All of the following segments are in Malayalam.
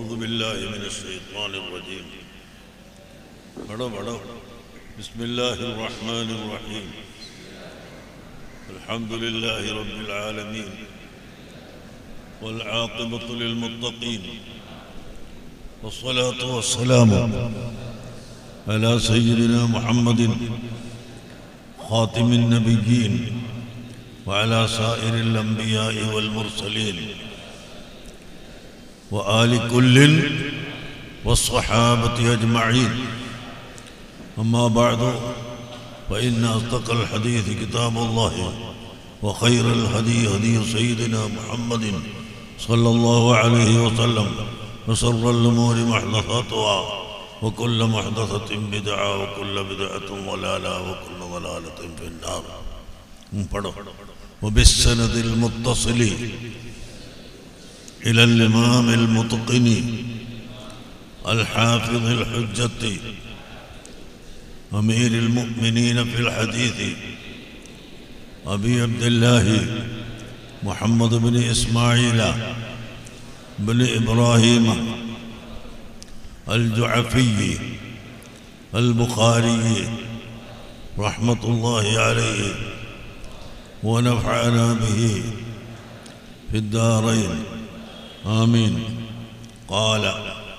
أعوذ بالله من الشيطان الرجيم بڑو بڑو بسم الله الرحمن الرحيم الحمد لله رب العالمين والعاقبة للمتقين والصلاة والسلام على سيدنا محمد خاتم النبيين وعلى سائر الأنبياء والمرسلين وآل كل والصحابة أجمعين أما بعد فإن أصدق الحديث كتاب الله وخير الهدي هدي سيدنا محمد صلى الله عليه وسلم وشر الأمور محدثاتها وكل محدثة بدعة وكل بدعة ضلالة وكل ضلالة في النار پڑھو وبالسند المتصل إلى الإمام المتقن الحافظ الحجة أمير المؤمنين في الحديث أبي عبد الله محمد بن إسماعيل بن إبراهيم الجعفي البخاري رحمة الله عليه ونفعنا به في الدارين آمين قال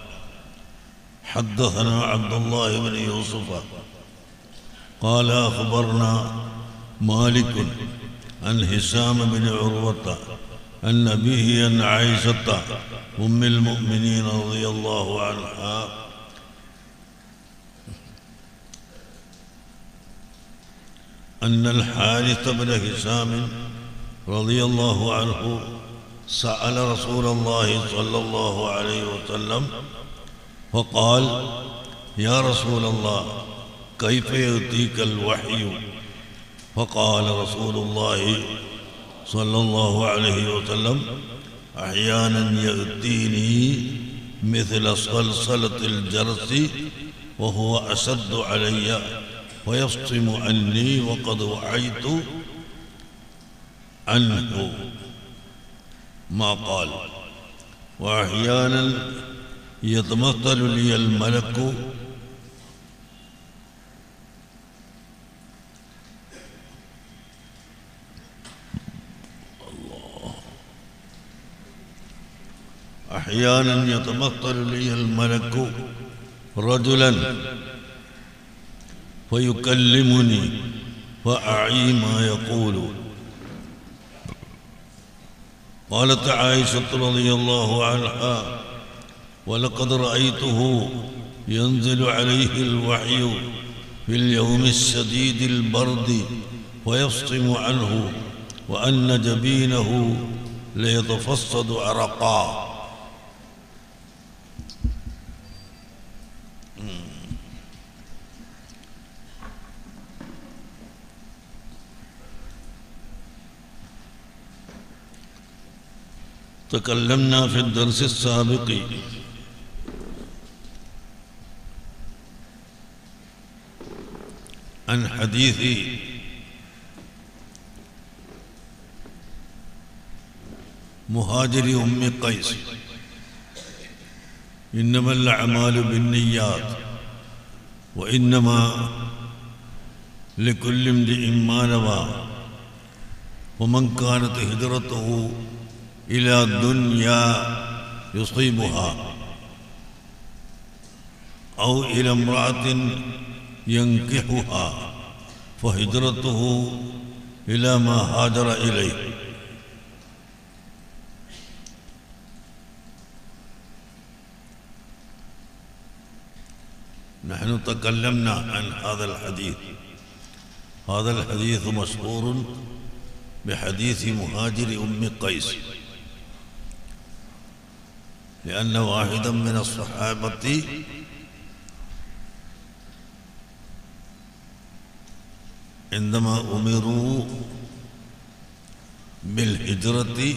حدثنا عبد الله بن يوسف قال أخبرنا مالك عن هشام بن عروة عن أبيه عن عائشة أم المؤمنين رضي الله عنها أن الحارث بن هشام رضي الله عنه سأل رسول الله صلى الله عليه وسلم فقال يا رسول الله كيف يأتيك الوحي فقال رسول الله صلى الله عليه وسلم أحيانا يأتيني مثل صلصلة الجرس وهو أشد علي ويفصم عني وقد وعيت عنه ما قال وأحيانا يتمثل لي الملك أحيانا يتمثل لي الملك رجلا فيكلمني فأعي ما يقول قالت عائشة رضي الله عنها ولقد رأيته ينزل عليه الوحي في اليوم الشديد البرد ويفصم عنه وأن جبينه ليتفصد عرقا تكلمنا في الدرس السابق عن حديث مهاجر أم قيس إنما الأعمال بالنيات وإنما لكل امرئ ما نوى ومن كانت هجرته إلى دنيا يصيبها أو إلى امرأة ينكحها فهجرته إلى ما هاجر إليه نحن تكلمنا عن هذا الحديث هذا الحديث مشهور بحديث مهاجر أم قيس لأن واحدا من الصحابة عندما أمروا بالهجرة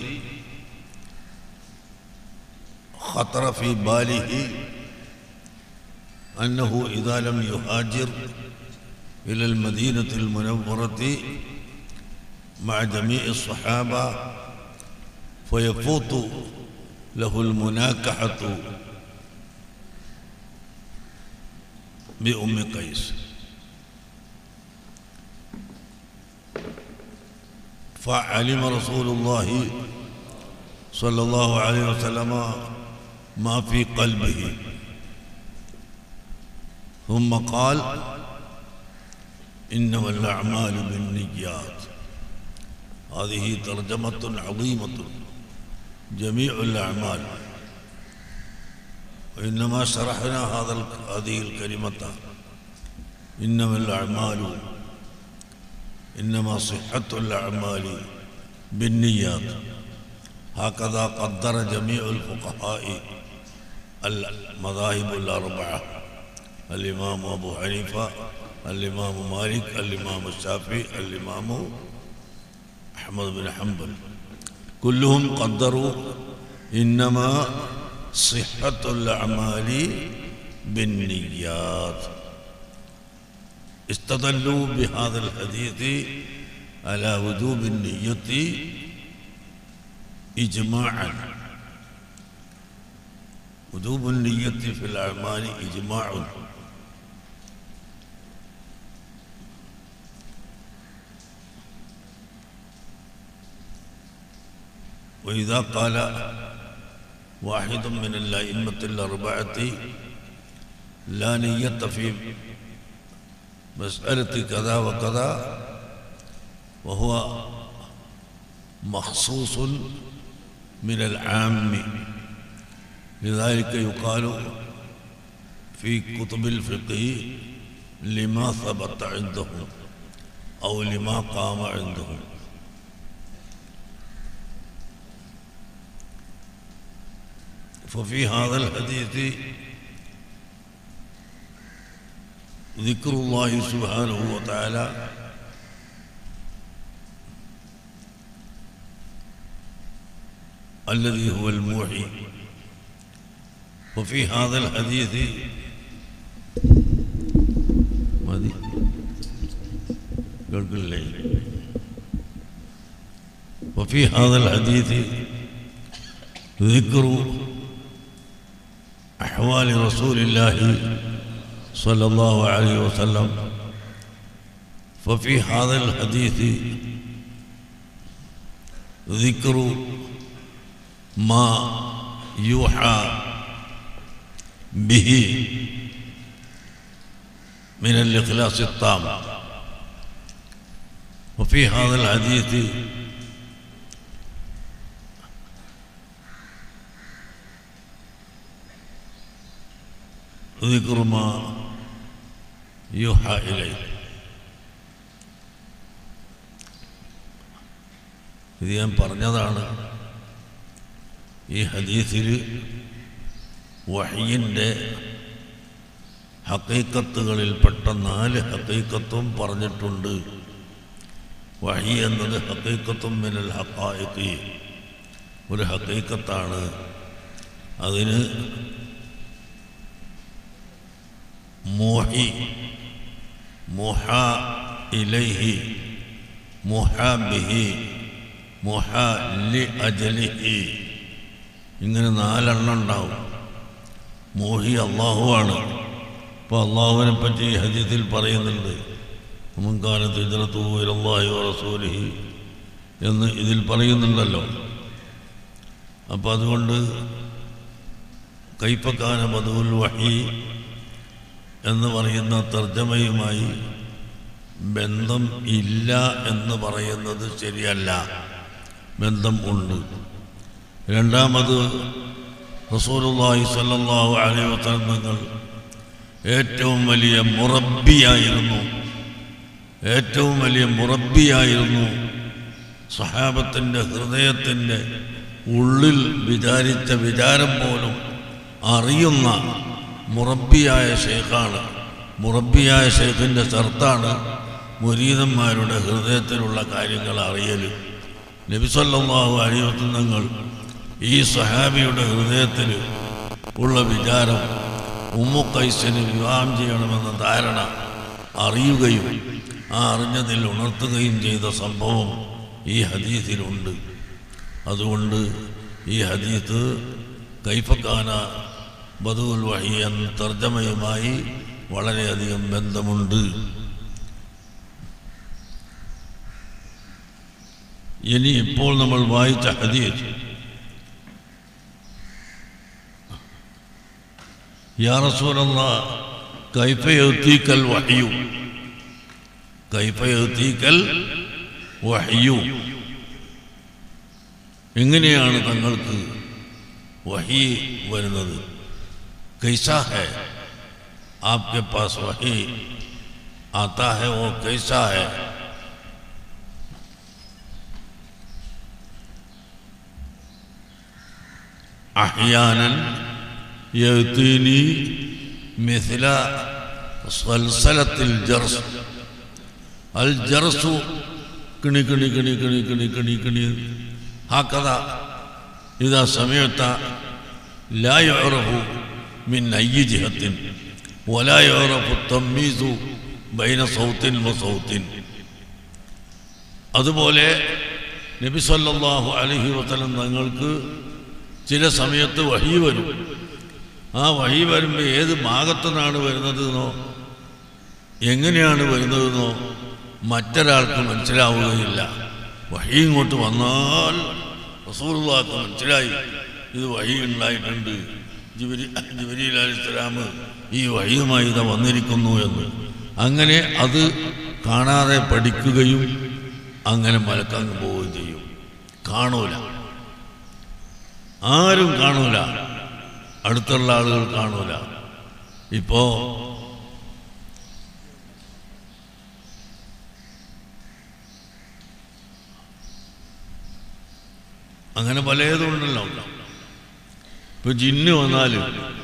خطر في باله أنه إذا لم يهاجر إلى المدينة المنورة مع جميع الصحابة فيفوت له المناكحة بأم قيس فعلم رسول الله صلى الله عليه وسلم ما في قلبه ثم قال إنما الأعمال بالنيات هذه ترجمة عظيمة جميع الأعمال وإنما شرحنا هذا ال- هذه الكلمة إنما الأعمال إنما صحة الأعمال بالنيات هكذا قدر جميع الفقهاء المذاهب الأربعة الإمام أبو حنيفة الإمام مالك الإمام الشافعي الإمام أحمد بن حنبل كلهم قدروا إنما صحة الأعمال بالنيات استدلوا بهذا الحديث على وجوب النية إجماعا وجوب النية في الأعمال إجماع وإذا قال واحد من الأئمة الأربعة لا نية في مسألة كذا وكذا وهو مخصوص من العام لذلك يقال في كتب الفقه لما ثبت عندهم أو لما قام عندهم ففي هذا الحديث ذكر الله سبحانه وتعالى الذي هو الموحي وفي هذا الحديث ماذي قلق الليل وفي هذا الحديث ذكر أحوال رسول الله صلى الله عليه وسلم ففي هذا الحديث ذكر ما يوحى به من الإخلاص التام وفي هذا الحديث ذكر ما يوحى إليه ഇത് ഞാൻ പറഞ്ഞതാണ് ഈ ഹദീസിൽ വഹിയിൻ്റെ ഹക്കൈക്കത്തുകളിൽപ്പെട്ട നാല് ഹക്കൈക്കത്തും പറഞ്ഞിട്ടുണ്ട് വഹി എന്നത് ഹക്കൈക്കത്തും മിനൽ ഹക്കായിക്ക് ഒരു ഹക്കൈക്കത്താണ് അതിന് മോഹി മുഹ ഇലൈഹി മുഹ ബിഹി മുഹ ലി അജലിഹി ഇങ്ങനെ നാലെണ്ണം ഉണ്ടാവും മോഹി അള്ളാഹുവാണ് ഇപ്പോൾ അള്ളാഹുവിനെ പറ്റി ഈ ഹദീസിൽ പറയുന്നുണ്ട് മുൻകാലത്ത് ഇതരത്തു അള്ളാഹി റസൂലിഹി എന്ന് ഇതിൽ പറയുന്നുണ്ടല്ലോ അപ്പം അതുകൊണ്ട് കൈപ്പക്കാന മധുൽ വഹി എന്ന് പറയുന്ന തർജ്ജമയുമായി ബന്ധം ഇല്ല എന്ന് പറയുന്നത് ശരിയല്ല ബന്ധം ഉണ്ട് രണ്ടാമത് റസൂലുള്ളാഹി സ്വല്ലല്ലാഹു അലൈഹി വസല്ലം തങ്ങൾ ഏറ്റവും വലിയ മുറബിയായിരുന്നു ഏറ്റവും വലിയ മുറബിയായിരുന്നു സഹാബത്തിൻ്റെ ഹൃദയത്തിൻ്റെ ഉള്ളിൽ വിചാരിച്ച വിചാരം പോലും അറിയുന്ന മുറബിയായ ഷെയ്ഖാണ് മുറബിയായ ഷെയ്ഖിൻ്റെ ഷർത്താണ് മുരീതന്മാരുടെ ഹൃദയത്തിലുള്ള കാര്യങ്ങൾ അറിയൽ നബിസല്ലാഹു അഴിവത്തുന്നങ്ങൾ ഈ സഹാബിയുടെ ഹൃദയത്തിൽ ഉള്ള വിചാരം ഉമ്മു കൈസിന് വിവാഹം ചെയ്യണമെന്ന ധാരണ അറിയുകയും ആ അറിഞ്ഞതിൽ ഉണർത്തുകയും ചെയ്ത സംഭവം ഈ ഹദീസിലുണ്ട് അതുകൊണ്ട് ഈ ഹദീസ് കൈഫക്കാന ബദുൽ വഹി എന്ന തർജ്ജമയുമായി വളരെയധികം ബന്ധമുണ്ട് ഇനി ഇപ്പോൾ നമ്മൾ വായിച്ച ഹദീസ് യാ റസൂലല്ലാ കൈഫ യൗതീക്കൽ വഹ്യു കൈഫ യൗതീക്കൽ വഹ്യു എങ്ങനെയാണ് തങ്ങൾക്ക് വഹി വരുന്നത് कैसा है आपके पास वही आता है वो कैसा है أحيانا يأتيني مثل صلصلة الجرس الجرس كني كني كني كني كني كني كني هكذا إذا سمعت لا يعرف من أي جهة ولا يعرف التمييز بين صوت وصوت അതുപോലെ നബി സല്ലല്ലാഹു അലൈഹി വസല്ലം തങ്ങൾക്ക് ചില സമയത്ത് വഹി വരും ആ വഹി വരുമ്പോൾ ഏത് ഭാഗത്തുനിന്നാണ് വരുന്നതെന്നോ എങ്ങനെയാണ് വരുന്നതെന്നോ മറ്റൊരാൾക്ക് മനസ്സിലാവുകയില്ല വഹി ഇങ്ങോട്ട് വന്നാൽ റസൂലുള്ളാഹിക്ക് മനസ്സിലായി ഇത് വഹി ഉണ്ടായിട്ടുണ്ട് ജിബരി ജിബരി അലിസ്ലാം ഈ വഹിയുമായി ഇതാ വന്നിരിക്കുന്നു എന്ന് അങ്ങനെ അത് കാണാതെ പഠിക്കുകയും അങ്ങനെ മലക്കങ്ങ് പോവുകയും ചെയ്യും കാണൂല ആരും കാണൂല അടുത്തുള്ള ആളുകൾ കാണൂല ഇപ്പോ അങ്ങനെ പലതും ഉണ്ടല്ലോ ഇപ്പൊ ജിന്ന് വന്നാല്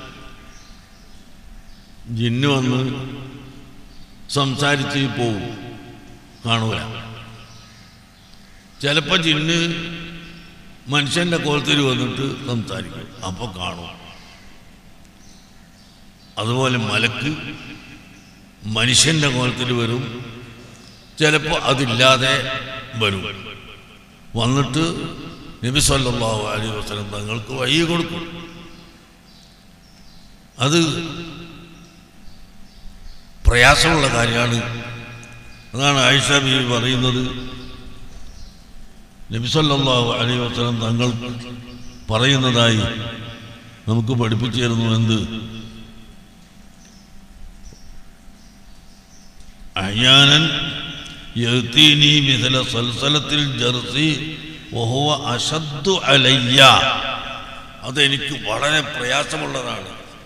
ജിന്ന് വന്ന് സംസാരിച്ച് പോവും കാണൂല ചിലപ്പോ ജിന്ന് മനുഷ്യന്റെ കോലത്തിൽ വന്നിട്ട് സംസാരിക്കും അപ്പൊ കാണും അതുപോലെ മലക്ക് മനുഷ്യന്റെ കോലത്തിൽ വരും ചിലപ്പോൾ അതില്ലാതെ വരും വന്നിട്ട് നബി സല്ലല്ലാഹു അലൈഹി വസല്ലം തങ്ങൾക്ക് വഴി കൊടുക്കും അത് പ്രയാസമുള്ള കാര്യമാണ് അതാണ് ആയിഷ ബീവി പറയുന്നത് നബി സല്ലല്ലാഹു അലൈഹി വസല്ലം തങ്ങൾ പറയുന്നതായി നമുക്ക് പഠിപ്പിച്ചു തരുന്നു എന്ത് അഹ്യാനൻ യഅ്തീനി മിഥല സൽസലത്തിൽ ജർസി വഹുവ അശദ്ദു അലയ്യ അതെനിക്ക് വളരെ പ്രയാസമുള്ളതാണ്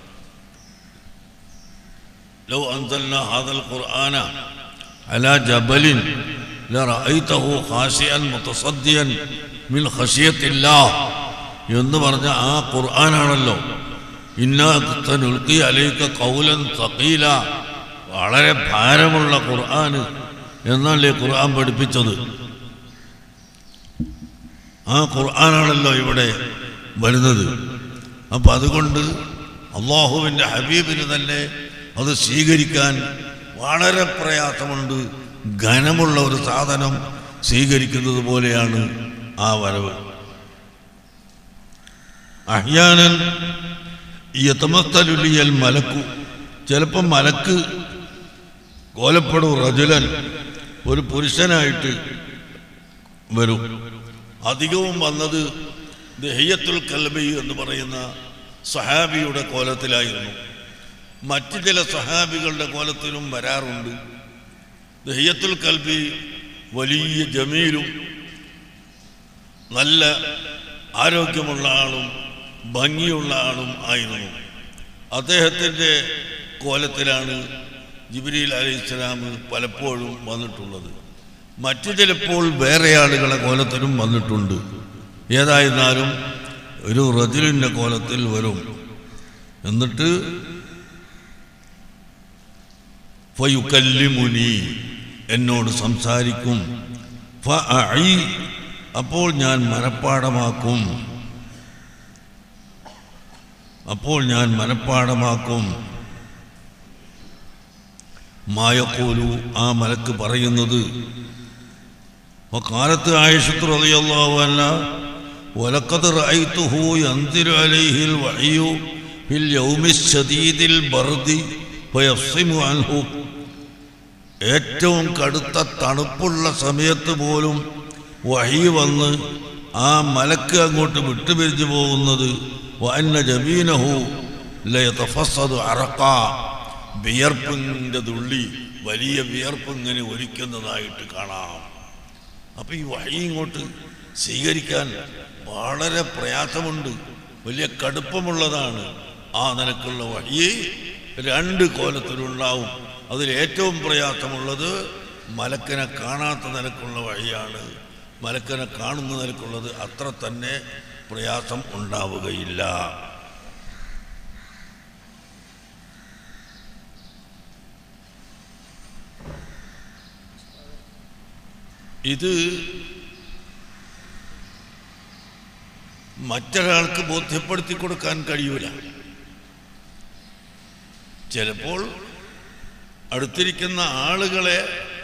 ലോ അൻസൽന ഹാദൽ ഖുർആന അലാ ജബലിൻ ലറഅയ്തഹു ഖാശിഅൻ മുതസദ്ദിയൻ മിൻ ഖശിയത്തില്ലാഹ് എന്ന് പറഞ്ഞ ആ ഖുർആനാണല്ലോ ഇന്നാ തനുൽഖി അലൈക ഖൗലൻ സഖീല വളരെ ഭാരമുള്ള ഖുർആന് എന്നല്ലേ ഖുർആൻ പഠിപ്പിച്ചത് ആ ഖുർആനാണല്ലോ ഇവിടെ വരുന്നത് അപ്പം അതുകൊണ്ട് അള്ളാഹുവിൻ്റെ ഹബീബിന് തന്നെ അത് സ്വീകരിക്കാൻ വളരെ പ്രയാസമുണ്ട് ഘനമുള്ള ഒരു സാധനം സ്വീകരിക്കുന്നത് പോലെയാണ് ആ വരവ് അഹ്യാനൻ യതമസ്തലുലിയൽ മലക്കു ചിലപ്പം മലക്ക് കോലപ്പെടും റജുലൻ ഒരു പുരുഷനായിട്ട് വരും അധികവും വന്നത് ദഹിയത്തുൽ കൽബി എന്ന് പറയുന്ന സഹാബിയുടെ കോലത്തിലായിരുന്നു മറ്റു ചില സഹാബികളുടെ കോലത്തിലും വരാറുണ്ട് ദഹിയത്തുൽ കൽബി വലിയ ജമീലും നല്ല ആരോഗ്യമുള്ള ആളും ഭംഗിയുള്ള ആളും ആയിരുന്നു അദ്ദേഹത്തിൻ്റെ കോലത്തിലാണ് ജിബ്രീൽ അലൈഹി ഇസ്ലാം പലപ്പോഴും വന്നിട്ടുള്ളത് മറ്റു ചിലപ്പോൾ വേറെ ആളുകളെ കോലത്തിലും വന്നിട്ടുണ്ട് ഏതായിരുന്നാലും ഒരു റജുലിൻ്റെ കോലത്തിൽ വരും എന്നിട്ട് ഫയുക്കല്ലിമുനി എന്നോട് സംസാരിക്കും ഫഅഇ അപ്പോൾ ഞാൻ മനഃപ്പാടമാക്കും അപ്പോൾ ഞാൻ മനഃപ്പാടമാക്കും മായക്കോലു ആ മലക്ക് പറയുന്നത് وقالت عائشة رضي الله عنها ولقد رأيته ينزل عليه الوحي في اليوم الشديد البرد ഫയഫ്സിമു അൻഹു ഏറ്റവും കടുത്ത തണുപ്പുള്ള സമയത്ത് പോലും വഹി വന്ന് ആ മലക്ക് അങ്ങോട്ട് വിട്ടുപിരിഞ്ഞു പോകുന്നത് വന്ന ജമീനഹു ലയതഫസ്സദു അറക്ക വിയർപ്പിൻ്റെ തുള്ളി വലിയ വിയർപ്പ് ഇങ്ങനെ ഒലിക്കുന്നതായിട്ട് കാണാം അപ്പൊ ഈ വഴി ഇങ്ങോട്ട് സ്വീകരിക്കാൻ വളരെ പ്രയാസമുണ്ട് വലിയ കടുപ്പമുള്ളതാണ് ആ നിലക്കുള്ള വഴി രണ്ട് കോലത്തിലുണ്ടാവും അതിൽ ഏറ്റവും പ്രയാസമുള്ളത് മലക്കനെ കാണാത്ത നിലക്കുള്ള വഴിയാണ് മലക്കനെ കാണുന്ന നിലക്കുള്ളത് അത്ര തന്നെ പ്രയാസം ഉണ്ടാവുകയില്ല ഇത് മറ്റൊരാൾക്ക് ബോധ്യപ്പെടുത്തി കൊടുക്കാൻ കഴിയൂല ചിലപ്പോൾ അടുത്തിരിക്കുന്ന ആളുകളെ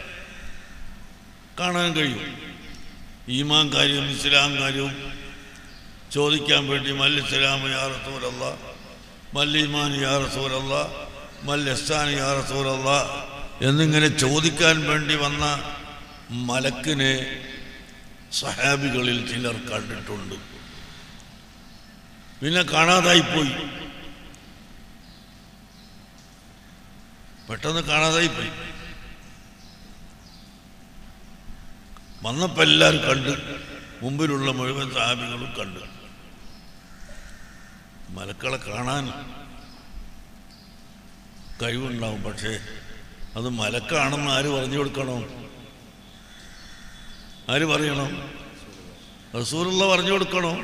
കാണാൻ കഴിയും ഈമാൻ കാര്യവും ഇസ്ലാം കാര്യവും ചോദിക്കാൻ വേണ്ടി മൽ ഇസ്ലാം യാ റസൂലല്ല മൽ ഈമാൻ യാ റസൂലല്ല മൽ ഇഹ്സാൻ യാ റസൂലല്ല എന്നിങ്ങനെ ചോദിക്കാൻ വേണ്ടി വന്ന മലക്കിനെ സഹാബികളിൽ ചിലർ കണ്ടിട്ടുണ്ട് പിന്നെ കാണാതായിപ്പോയി പെട്ടെന്ന് കാണാതായിപ്പോയി വന്നപ്പോൾ എല്ലാവരും കണ്ട് മുമ്പിലുള്ള മുഴുവൻ സഹാബികളും കണ്ടു മലക്കളെ കാണാൻ കഴിവുണ്ടാവും പക്ഷേ അത് മലക്കാണെന്ന് ആര് പറഞ്ഞു കൊടുക്കണം ആര് പറയണം റസൂലുള്ള പറഞ്ഞു കൊടുക്കണോ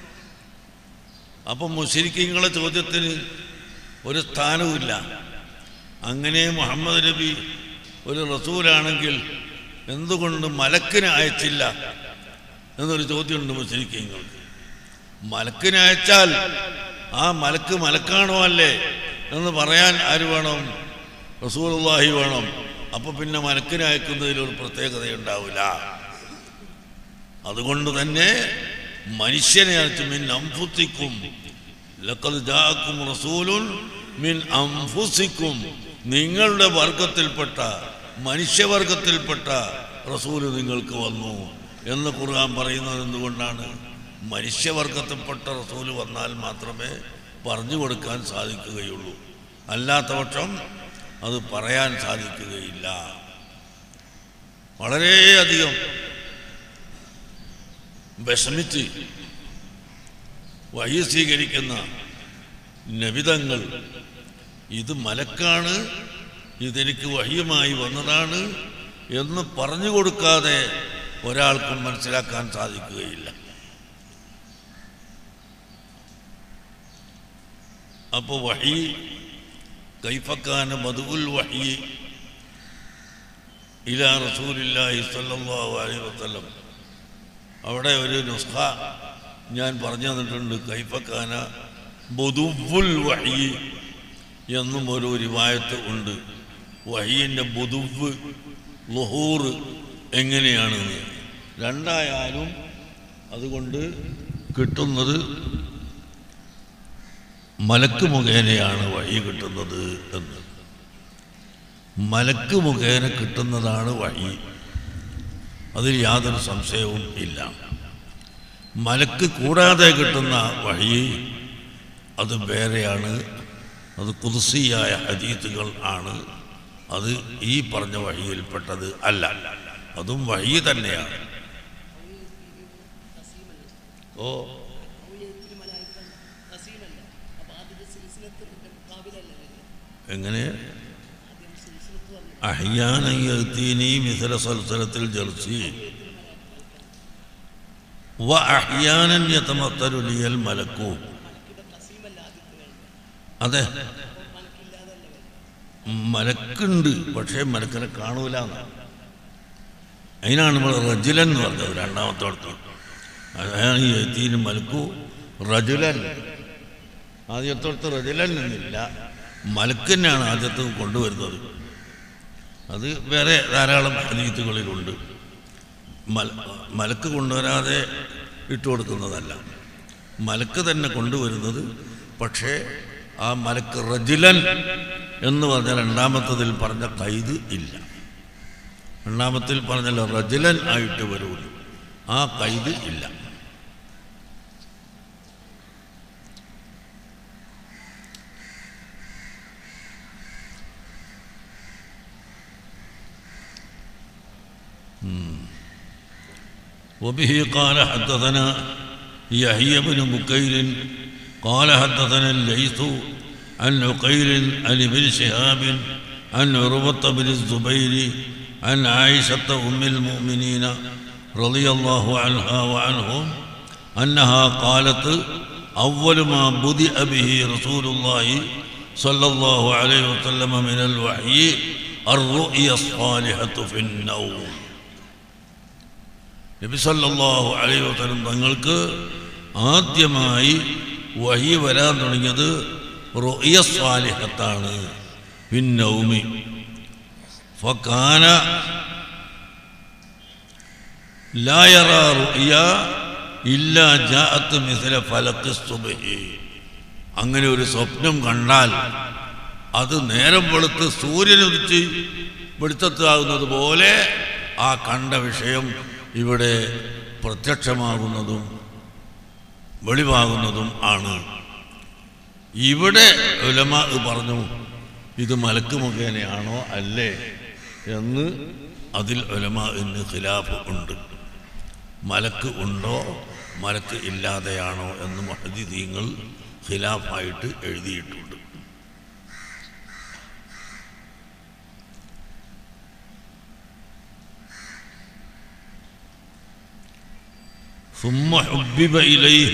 അപ്പം മുസ്ലിങ്ങളെ ചോദ്യത്തിന് ഒരു സ്ഥാനവുമില്ല അങ്ങനെ മുഹമ്മദ് നബി ഒരു റസൂലാണെങ്കിൽ എന്തുകൊണ്ട് മലക്കിനെ അയച്ചില്ല എന്നൊരു ചോദ്യമുണ്ട് മുസ്ലിങ്ങൾക്ക് മലക്കിനെ അയച്ചാൽ ആ മലക്ക് മലക്കാണോ അല്ലേ എന്ന് പറയാൻ ആര് വേണം റസൂലുള്ളാഹി വേണം അപ്പൊ പിന്നെ മലക്കിനെ അയക്കുന്നതിൽ ഒരു പ്രത്യേകതയുണ്ടാവില്ല അതുകൊണ്ട് തന്നെ മനുഷ്യനെ അയച്ചു മിൻ അംഫുസിക്കും ലഖദ് ജാഅക്കും റസൂലുൻ മിൻ അംഫുസിക്കും നിങ്ങളുടെ വർഗത്തിൽപ്പെട്ട മനുഷ്യവർഗത്തിൽപ്പെട്ട റസൂല് നിങ്ങൾക്ക് വന്നു എന്ന് ഖുർആൻ പറയുന്നത് എന്തുകൊണ്ടാണ് മനുഷ്യവർഗത്തിൽപ്പെട്ട റസൂല് വന്നാൽ മാത്രമേ പറഞ്ഞു കൊടുക്കാൻ സാധിക്കുകയുള്ളൂ അല്ലാത്ത പക്ഷം അത് പറയാൻ സാധിക്കുകയില്ല വളരെയധികം വിഷമിച്ച് വഴി സ്വീകരിക്കുന്ന നബിതങ്ങൾ ഇത് മലക്കാണ് ഇതെനിക്ക് വഹിയുമായി വന്നതാണ് എന്ന് പറഞ്ഞു കൊടുക്കാതെ ഒരാൾക്കും മനസ്സിലാക്കാൻ സാധിക്കുകയില്ല അപ്പോൾ വഹി കൈഫക്കാന മധുൽ വഹി ഇലാ റസൂലില്ലാഹി സല്ലല്ലാഹു അലൈഹി വസല്ലം അവിടെ ഒരു നുസ്ഖ ഞാൻ പറഞ്ഞു തന്നിട്ടുണ്ട് കൈഫക്കാന ബുദുവുൽ വഹി എന്നും ഒരു റിവായത്ത് ഉണ്ട് വഹീൻ്റെ ബുദുവ് ലുഹൂർ എങ്ങനെയാണെന്ന് രണ്ടായാലും അതുകൊണ്ട് കിട്ടുന്നത് മലക്ക് മുഖേനയാണ് വഴി കിട്ടുന്നത് എന്ന് മലക്ക് മുഖേന കിട്ടുന്നതാണ് വഴി അതിൽ യാതൊരു സംശയവും ഇല്ല മലക്ക് കൂടാതെ കിട്ടുന്ന വഴി അത് വേറെയാണ് അത് കുതിസിയായ ഹദീത്തുകൾ ആണ് അത് ഈ പറഞ്ഞ വഴിയിൽപ്പെട്ടത് അല്ല അതും വഴി തന്നെയാണ് ഓ എങ്ങനെ അഹ്യാനീ മിഥല സൽസലത്തിൽ ജർസി വ അഹ്യാനൻ യതമത്തരുലിയൽ മലക്കൂ അതെ മലക്കുണ്ട് പക്ഷേ മലക്കനെ കാണൂല എന്നാണ്. അതിനാണ് നമ്മൾ റജുലൻ എന്ന് പറഞ്ഞത് രണ്ടാമത്തോടത്ത് അതാണ് ഈ എത്തീന് മലക്കു റജുലൻ ആദ്യത്തോടത്ത് റജുലൻ എന്നില്ല മലക്കന്നെയാണ് ആദ്യത്തെ കൊണ്ടുവരുന്നത് അത് വേറെ ധാരാളം ഹദീത്തുകളിലുണ്ട് മല മലക്ക് കൊണ്ടുവരാതെ ഇട്ട് കൊടുക്കുന്നതല്ല മലക്ക് തന്നെ കൊണ്ടുവരുന്നത് പക്ഷേ ആ മലക്ക് റജുലൻ എന്ന് പറഞ്ഞ രണ്ടാമത്തതിൽ പറഞ്ഞ കൈത് ഇല്ല രണ്ടാമത്തിൽ പറഞ്ഞല്ലോ റജലൻ ആയിട്ട് വരുള്ളൂ ആ കൈത് ഇല്ല وبه قال حدثنا يحيى بن بكير قال حدثنا الليث عن عقيل عن ابن شهاب عن عروة بن الزبير عن عائشة أم المؤمنين رضي الله عنها وعنهم أنها قالت أول ما بدأ به رسول الله صلى الله عليه وسلم من الوحي الرؤيا الصالحة في النوم നബി സല്ലല്ലാഹു അലൈഹി വസല്ലം തങ്ങൾക്ക് ആദ്യമായി വഹി വരാൻ തുടങ്ങിയത് റുയ സ്വാലിഹത്താണ് പിന്നൗമി ഫക്കാന لا يرى رؤيا إلا جاءت مثل فلق الصبح അങ്ങനെ ഒരു സ്വപ്നം കണ്ടാൽ അത് നേരം വെളുത്ത് സൂര്യൻ ഉദിച്ച് വെളുത്തത്താകുന്നത് പോലെ ആ കണ്ട വിഷയം ഇവിടെ പ്രത്യക്ഷമാകുന്നതും വെളിവാകുന്നതും ആണ് ഇവിടെ ഉലമ പറഞ്ഞു ഇത് മലക്ക് മുഖേനയാണോ അല്ലേ എന്ന് അതിൽ ഉലമാന് ഖിലാഫ് ഉണ്ട് മലക്ക് ഉണ്ടോ മലക്ക് ഇല്ലാതെയാണോ എന്ന് മഹദീങ്ങൾ ഖിലാഫായിട്ട് എഴുതിയിട്ടുണ്ട് ثم حبب إليه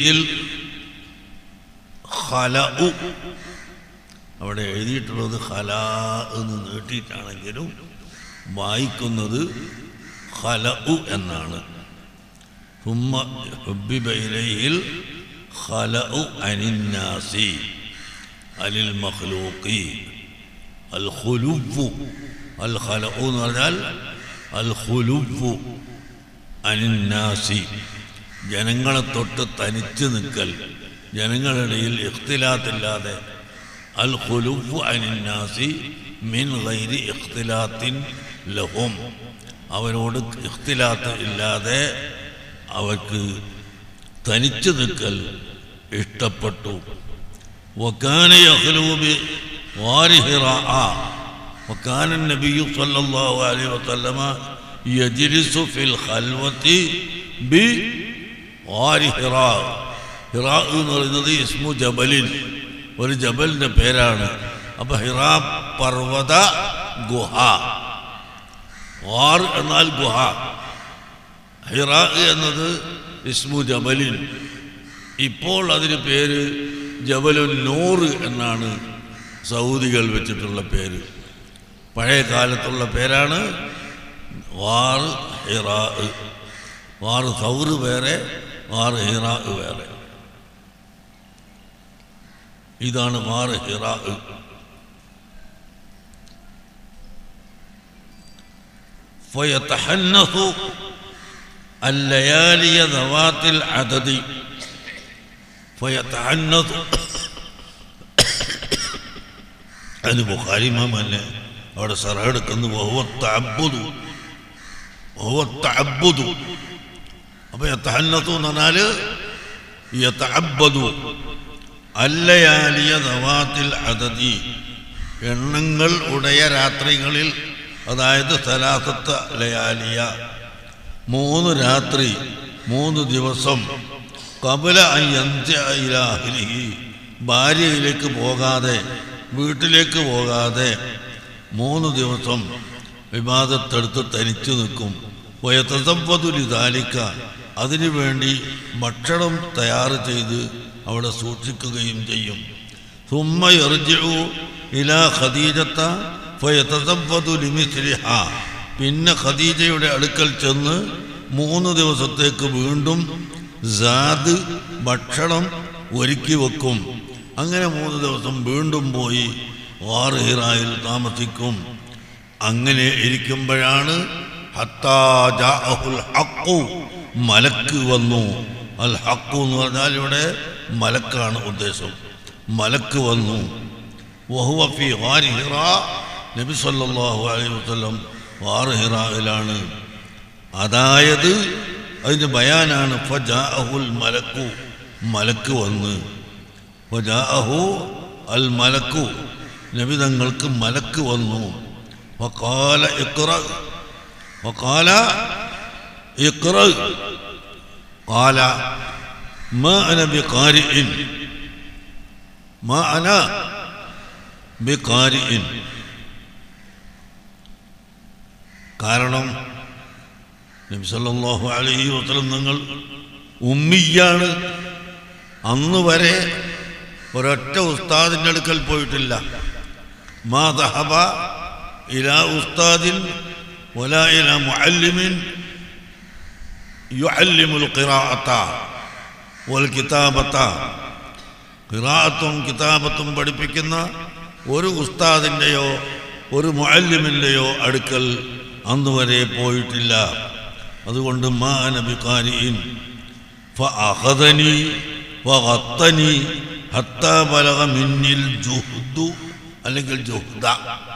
الخلأ അവിടെ എഴുതിയിട്ടുള്ളത് ഖല എന്ന് നീട്ടിയിട്ടാണെങ്കിലും വായിക്കുന്നത് ഖലഉ എന്നാണ് ثم حبب إليه الخلأ عن الناس عن المخلوق الخلو الخلأ എന്ന് പറഞ്ഞാൽ الخلو عن الناس ജനങ്ങളെ തൊട്ട് തനിച്ച് നിൽക്കൽ ജനങ്ങളുടെ ഇടയിൽ ഇഖ്തിലാത്തില്ലാതെ അൽ ഖുലുഫു അനിന്നാസി മിൻ ഗൈരി ഇഖ്തിലാത്തിൻ ലഹും അവരോട് ഇഖ്തിലാത്ത് ഇല്ലാതെ അവർക്ക് തനിച്ച് നിൽക്കൽ ഇഷ്ടപ്പെട്ടു وكان يخلو بغار حراء وكان النبي صلى الله عليه وسلم يجلس في الخلوة بغار حراء ഹിറാ എന്ന് പറയുന്നത് ഇസ്മു ജബലിൻ ഒരു ജബലിന്റെ പേരാണ് അപ്പൊ ഹിറാ പർവത ഗുഹ വാർ എന്നാൽ ഗുഹ ഹിറാ എന്നത് ഇസ്മു ജബലിൻ ഇപ്പോൾ അതിന് പേര് ജബലുൻ നൂറ് എന്നാണ് സൗദികൾ വെച്ചിട്ടുള്ള പേര് പഴയ കാലത്തുള്ള പേരാണ് വാർ ഹിറാ വാർ സൗറ് വേറെ വാർ ഹിറാ വേറെ ഇതാണ് വാർ ഹിറാ فيتحنث الليالي ذوات العدد فيتحنث അത് ബുഖാരി മാമല്ലേ അവിടെ സറഹെടുക്കുന്നു ബഹുവത്തഅബ്ബുദു ബഹുവത്തഅബ്ബുദു അപ്പൊ യത്തഹന്നത്തു എന്ന് പറഞ്ഞാല് യത്തഅബ്ബദു അല്ലയാലിയ ദവാത്തിൽ അതതി എണ്ണങ്ങൾ ഉടയ രാത്രികളിൽ അതായത് സലാസത്ത ലയാലിയ മൂന്ന് രാത്രി മൂന്ന് ദിവസം കപില അയ്യന്ത്യഹിലിഹി ഭാര്യയിലേക്ക് പോകാതെ വീട്ടിലേക്ക് പോകാതെ മൂന്ന് ദിവസം വിവാദത്തെടുത്ത് തനിച്ചു നിൽക്കും വയത്തസമ്പതുലിതാലിക്ക അതിനുവേണ്ടി ഭക്ഷണം തയ്യാർ ചെയ്ത് അവിടെ സൂക്ഷിക്കുകയും ചെയ്യും സുമ്മ എറിജു ഇലാ ഖദീജത്ത ഫയത്തസമ്പതുലിമിസ്ലിഹ പിന്നെ ഖദീജയുടെ അടുക്കൽ ചെന്ന് മൂന്ന് ദിവസത്തേക്ക് വീണ്ടും സാദ് ഭക്ഷണം ഒരുക്കി വെക്കും അങ്ങനെ മൂന്ന് ദിവസം വീണ്ടും പോയി വാറ് ഹിറായിൽ താമസിക്കും അങ്ങനെ ഇരിക്കുമ്പോഴാണ് ഹത്താ ജാഅഹുൽ ഹഖു മലക്ക് വന്നു അൽ ഹക്കു എന്ന് പറഞ്ഞാൽ ഇവിടെ മലക്കാണ് ഉദ്ദേശം മലക്ക് വന്നു വഹുവ ഫി ഗാരി ഹിറ നബി സല്ലല്ലാഹു അലൈഹി വസല്ലം വാറ് ഹിറായിലാണ് അതായത് അതിൻ്റെ ബയാനാണ് ഫജാഅഹുൽ മലക്കു മലക്ക് വന്ന് ഫജാഅഹു അൽ മലക്കു നബി തങ്ങൾക്ക് മലക്ക് വന്നു വഖാല ഇഖ്റ വഖാല ഇഖ്റ قال ما أنا بقارئ ما أنا بقارئ കാരണം നബി സല്ലല്ലാഹു അലൈഹി വസല്ലം നിങ്ങൾ ഉമ്മിയാണ് അന്ന് വരെ ഒരൊറ്റ ഉസ്താദിൻ്റെ അടുക്കൽ പോയിട്ടില്ല മാ ദഹബ ഇലാ ഉസ്താദിൻ വലാ ഇലാ മുഅല്ലിമിൻ യുഅല്ലിമുൽ ഖിറാഅത്ത വൽ കിതാബത്ത ഖിറാഅത്തും കിതാബത്തും പഠിപ്പിക്കുന്ന ഒരു ഉസ്താദിൻ്റെയോ ഒരു മുഅല്ലിമിൻ്റെയോ അടുക്കൽ അന്ന് വരെ പോയിട്ടില്ല അതുകൊണ്ട് മാ നബിക്കാരിൻ ഫഅഖദനി വഗത്തനി ഹത്താ ബലഗ മിന്നിൽ ജുഹ്ദു അല്ലെങ്കിൽ ജുഹ്ദ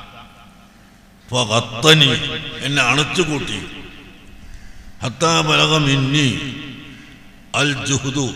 ഫഗത്തനി എന്നെ അണച്ചുകൂട്ടി ഹത്താ ബലഗ മിന്നി അൽ ജുഹ്ദു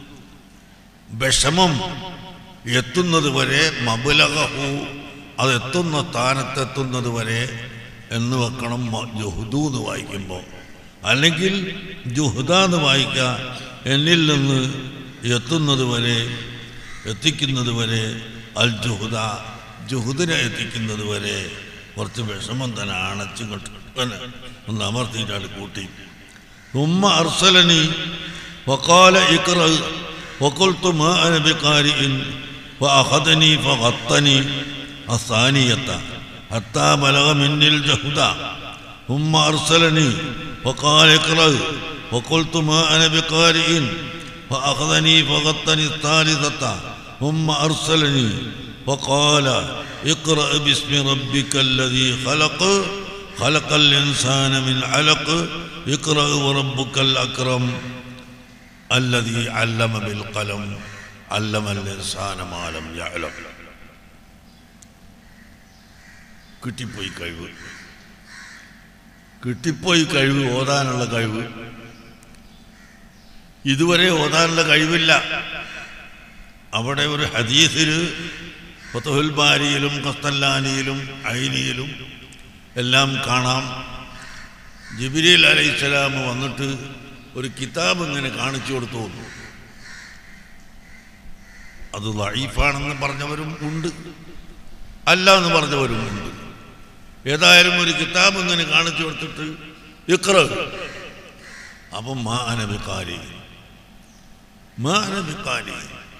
വിഷമം എത്തുന്നത് വരെ മബുലഹു അതെത്തുന്ന സ്ഥാനത്തെത്തുന്നത് വരെ എന്ന് വെക്കണം മ- ജുഹ്ദു എന്ന് വായിക്കുമ്പോൾ അല്ലെങ്കിൽ ജുഹ്ദ എന്ന് വായിക്കുക എന്നിൽ നിന്ന് എത്തുന്നത് വരെ എത്തിക്കുന്നത് വരെ അൽ ജുഹ്ദ ജുഹുദിനെ എത്തിക്കുന്നത് വരെ കുറച്ച് വിഷമം തന്നെ അണച്ചു കൊണ്ടിട്ട് ഒന്ന് അമർത്തിയിട്ടാണ് കൂട്ടി ثم أرسلني وقال اقرأ وقلت ما أنا بقارئ فأخذني فغطني الثانية حتى بلغ مني الجهد ثم أرسلني وقال اقرأ وقلت ما أنا بقارئ فأخذني فغطني الثالثة ثم أرسلني وقال اقرأ باسم ربك الذي خلق خلق الإنسان من علق اقرأ وربك الأكرم الذي علم بالقلم علم الإنسان ما لم يعلم കിട്ടിപ്പോയി കഴിവ് കിട്ടിപ്പോയി കഴിവ് ഓതാനുള്ള കഴിവ് ഇതുവരെ ഓതാനുള്ള കഴിവില്ല അവിടെ ഒരു ഹദീസിൽ ഫത്തുഹുൽ ബാരിയിലും കസ്തല്ലാനിയിലും ഐനിയിലും എല്ലാം കാണാം ജിബിരിൽ അലൈഹിസ്സലാം വന്നിട്ട് ഒരു കിതാബ് ഇങ്ങനെ കാണിച്ചു കൊടുത്തു വന്നു അത് ലൈഫാണെന്ന് പറഞ്ഞവരും ഉണ്ട് അല്ല എന്ന് പറഞ്ഞവരും ഉണ്ട് ഏതായാലും ഒരു കിതാബ് ഇങ്ങനെ കാണിച്ചു കൊടുത്തിട്ട് ഇക്ര അപ്പം മാ അനബിക്കാരി മാ അനബിക്കാരി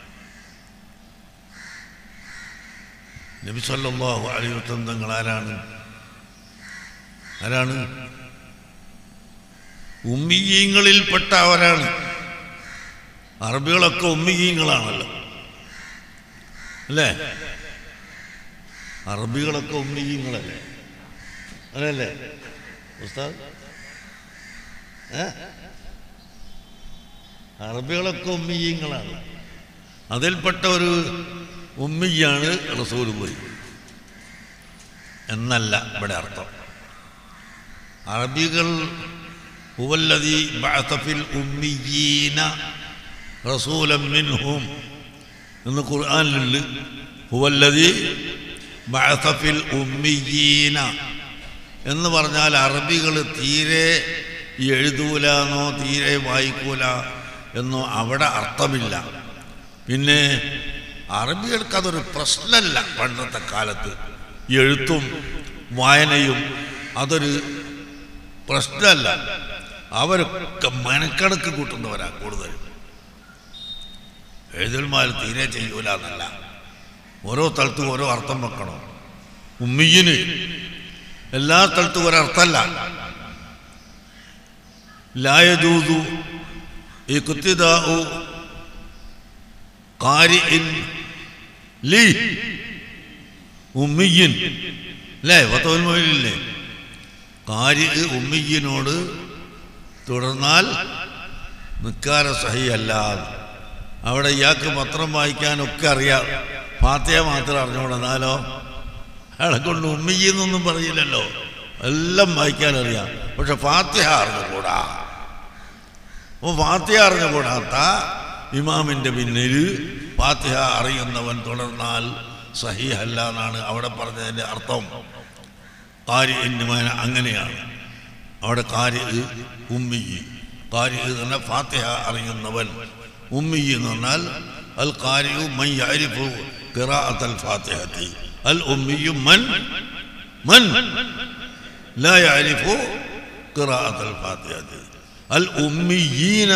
നബി സല്ലല്ലാഹു അലൈഹി വസല്ലം തങ്ങൾ ആരാണ് ആരാണ് ഉമ്മിയീങ്ങളിൽപ്പെട്ട അവരാണ് അറബികളൊക്കെ ഉമ്മിയീങ്ങളാണല്ലോ അല്ലേ അറബികളൊക്കെ ഉമ്മിയീങ്ങളല്ലേ അങ്ങനല്ലേ ഉസ്താദ് ഏ അറബികളൊക്കെ ഉമ്മിയീങ്ങളാണ് അതിൽപ്പെട്ട ഒരു ഉമ്മിയാണ് റസൂൽ പോയി എന്നല്ല ഇവിടെ അർത്ഥം അറബികൾ ഹുവല്ലദീ ബഅസ ഫിൽ ഉമ്മിയീന റസൂലൻ മിൻഹും എന്ന് ഖുർആനിലുണ്ട് ഹുവല്ലദീ ബഅസ ഫിൽ ഉമ്മിയീന എന്ന് പറഞ്ഞാൽ അറബികൾ തീരെ എഴുതൂലെന്നോ തീരെ വായിക്കൂല എന്നോ അവിടെ അർത്ഥമില്ല പിന്നെ അറബികൾക്ക് അതൊരു പ്രശ്നമല്ല പണ്ടത്തെ കാലത്ത് എഴുത്തും വായനയും അതൊരു പ്രശ്നമല്ല അവരൊക്കെ മനക്കണക്ക് കൂട്ടുന്നവരാ കൂടുതൽ എഴുതൽമാർ തീരെ ചെയ്യൂല എന്നല്ല ഓരോ സ്ഥലത്തും ഓരോ അർത്ഥം വെക്കണം ഉമ്മിയിന് എല്ലാ സ്ഥലത്തും ഒരർത്ഥമല്ല ലായജൂതു ഈ കുത്തിദാഉ കാരിഇൻ ലി ഉമ്മിയിൻ അല്ലേ പത്തോൽമൊഴിയില്ലേ കാരി ഉമ്മിയിനോട് തുടർന്നാൽ നിക്കാര സഹിയല്ല അവിടെ ഇയാൾക്ക് പത്രം വായിക്കാനൊക്കെ അറിയാം ഫാത്തിഹ മാത്രം അറിഞ്ഞുകൊണ്ടെന്നാലോ അയാളെ കൊണ്ട് ഉമ്മിയെന്നൊന്നും പറയില്ലല്ലോ എല്ലാം വായിക്കാൻ അറിയാം പക്ഷെ ഫാത്തിഹ അറിഞ്ഞുകൂടാ അപ്പോൾ ഫാത്തിഹ അറിഞ്ഞുകൂടാത്ത ഇമാമിൻ്റെ പിന്നിൽ ഫാത്തിഹ അറിയുന്നവൻ തുടർന്നാൽ സഹിഹല്ല എന്നാണ് അവിടെ പറഞ്ഞതിൻ്റെ അർത്ഥം കാരി എന്നിവൻ അങ്ങനെയാണ് അവിടെ കാരി ഉമ്മി കാരി എന്ന് പറഞ്ഞാൽ ഫാത്തിഹ അറിയുന്നവൻ ഉമ്മി എന്ന് പറഞ്ഞാൽ അൽ കാരിയു മൻ യഅരിഫു ഖിറാഅത്തൽ ഫാത്തിഹത്തി അൽ ഉമ്മിയു മൻ മൻ لا يعرف قراءة الفاتحة الأميين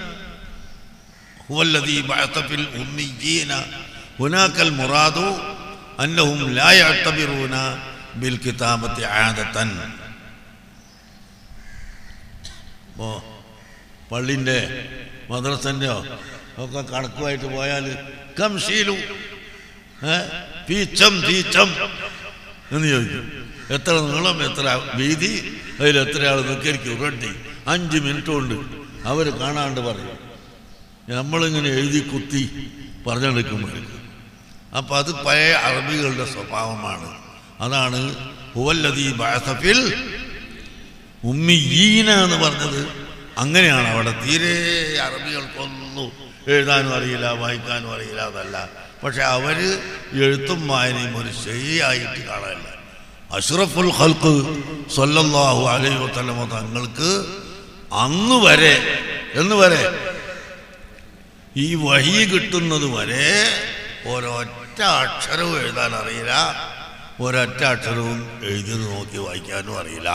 هو الذي بعث في الأميين هناك المراد أنهم لا يعتبرون بالكتابة عادة ഇപ്പോൾ പള്ളിൻ്റെ മദ്രസൻ്റെയോ ഒക്കെ കണക്കുമായിട്ട് പോയാൽ കം ശീലു ഏ തീച്ചം തീച്ചം എന്ന് ചോദിക്കും എത്ര നീളം എത്ര വീതി അതിൽ എത്ര ആൾ നിൽക്കരിക്കും റെഡി അഞ്ച് മിനിറ്റ് കൊണ്ട് അവർ കാണാണ്ട് പറയും നമ്മളിങ്ങനെ എഴുതി കുത്തി പറഞ്ഞെടുക്കുമ്പോഴേക്കും അപ്പം അത് പഴയ അറബികളുടെ സ്വഭാവമാണ് അതാണ് ഹുവല്ലദീ ബാസഫിൽ ഉമ്മിയീന എന്ന് പറഞ്ഞത് അങ്ങനെയാണ് അവിടെ തീരെ അറബികൾക്കൊന്നും എഴുതാനും അറിയില്ല വായിക്കാനും അറിയില്ല അതല്ല പക്ഷെ അവര് എഴുത്തും വായനയും ഒരു ശരിയായിട്ട് കാണാനില്ല അഷ്റഫുൽ ഖൽക്ക് സല്ലല്ലാഹു അലൈഹി വസല്ലമ തങ്ങൾക്ക് അന്ന് വരെ എന്ന് വരെ ഈ വഹി കിട്ടുന്നത് വരെ ഒരൊറ്റ അക്ഷരവും എഴുതാൻ അറിയില്ല ഒരൊറ്റ അക്ഷരവും എഴുതി നോക്കി വായിക്കാനും അറിയില്ല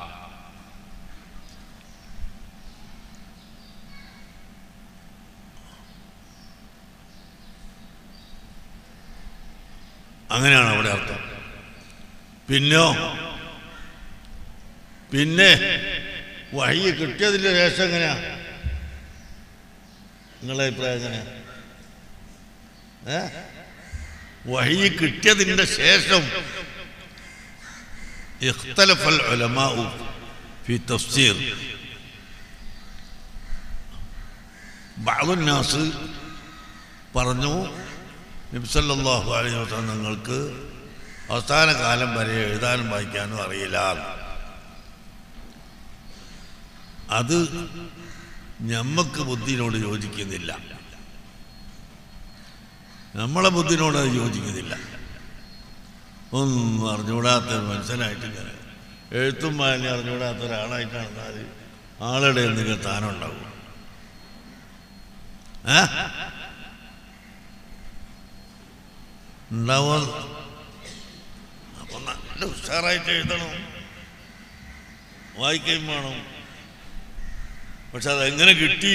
അങ്ങനെയാണ് അവിടെ അർത്ഥം പിന്നോ പിന്നെ വഴി കിട്ടിയതിൻ്റെ ശേഷം എങ്ങനെയാ നിങ്ങളെ അഭിപ്രായം എങ്ങനെയാ ഏ വഴി കിട്ടിയതിൻ്റെ ശേഷം اختلف العلماء في تفسير بعض الناس പറഞ്ഞു നബ്സല്ലാഹു അലൈഹി വസല്ലം നിങ്ങൾക്ക് അവസാന കാലം വരെ എഴുതാനും വായിക്കാനും അറിയില്ല അത് ഞമ്മക്ക് ബുദ്ധിനോട് യോജിക്കുന്നില്ല നമ്മളെ ബുദ്ധിനോട് അത് യോജിക്കുന്നില്ല ഒന്നും അറിഞ്ഞുകൂടാത്ത മനസ്സിലായിട്ടില്ല എഴുത്തും വായന അറിഞ്ഞുകൂടാത്ത ഒരാളായിട്ട് നടന്നാൽ ആളുടെ എന്തെങ്കിലും സ്ഥാനമുണ്ടാവും ഏ ഉണ്ടാവുക അപ്പൊ നല്ല ഉഷാറായിട്ട് എഴുതണം വായിക്കുകയും വേണം പക്ഷെ അതെങ്ങനെ കിട്ടി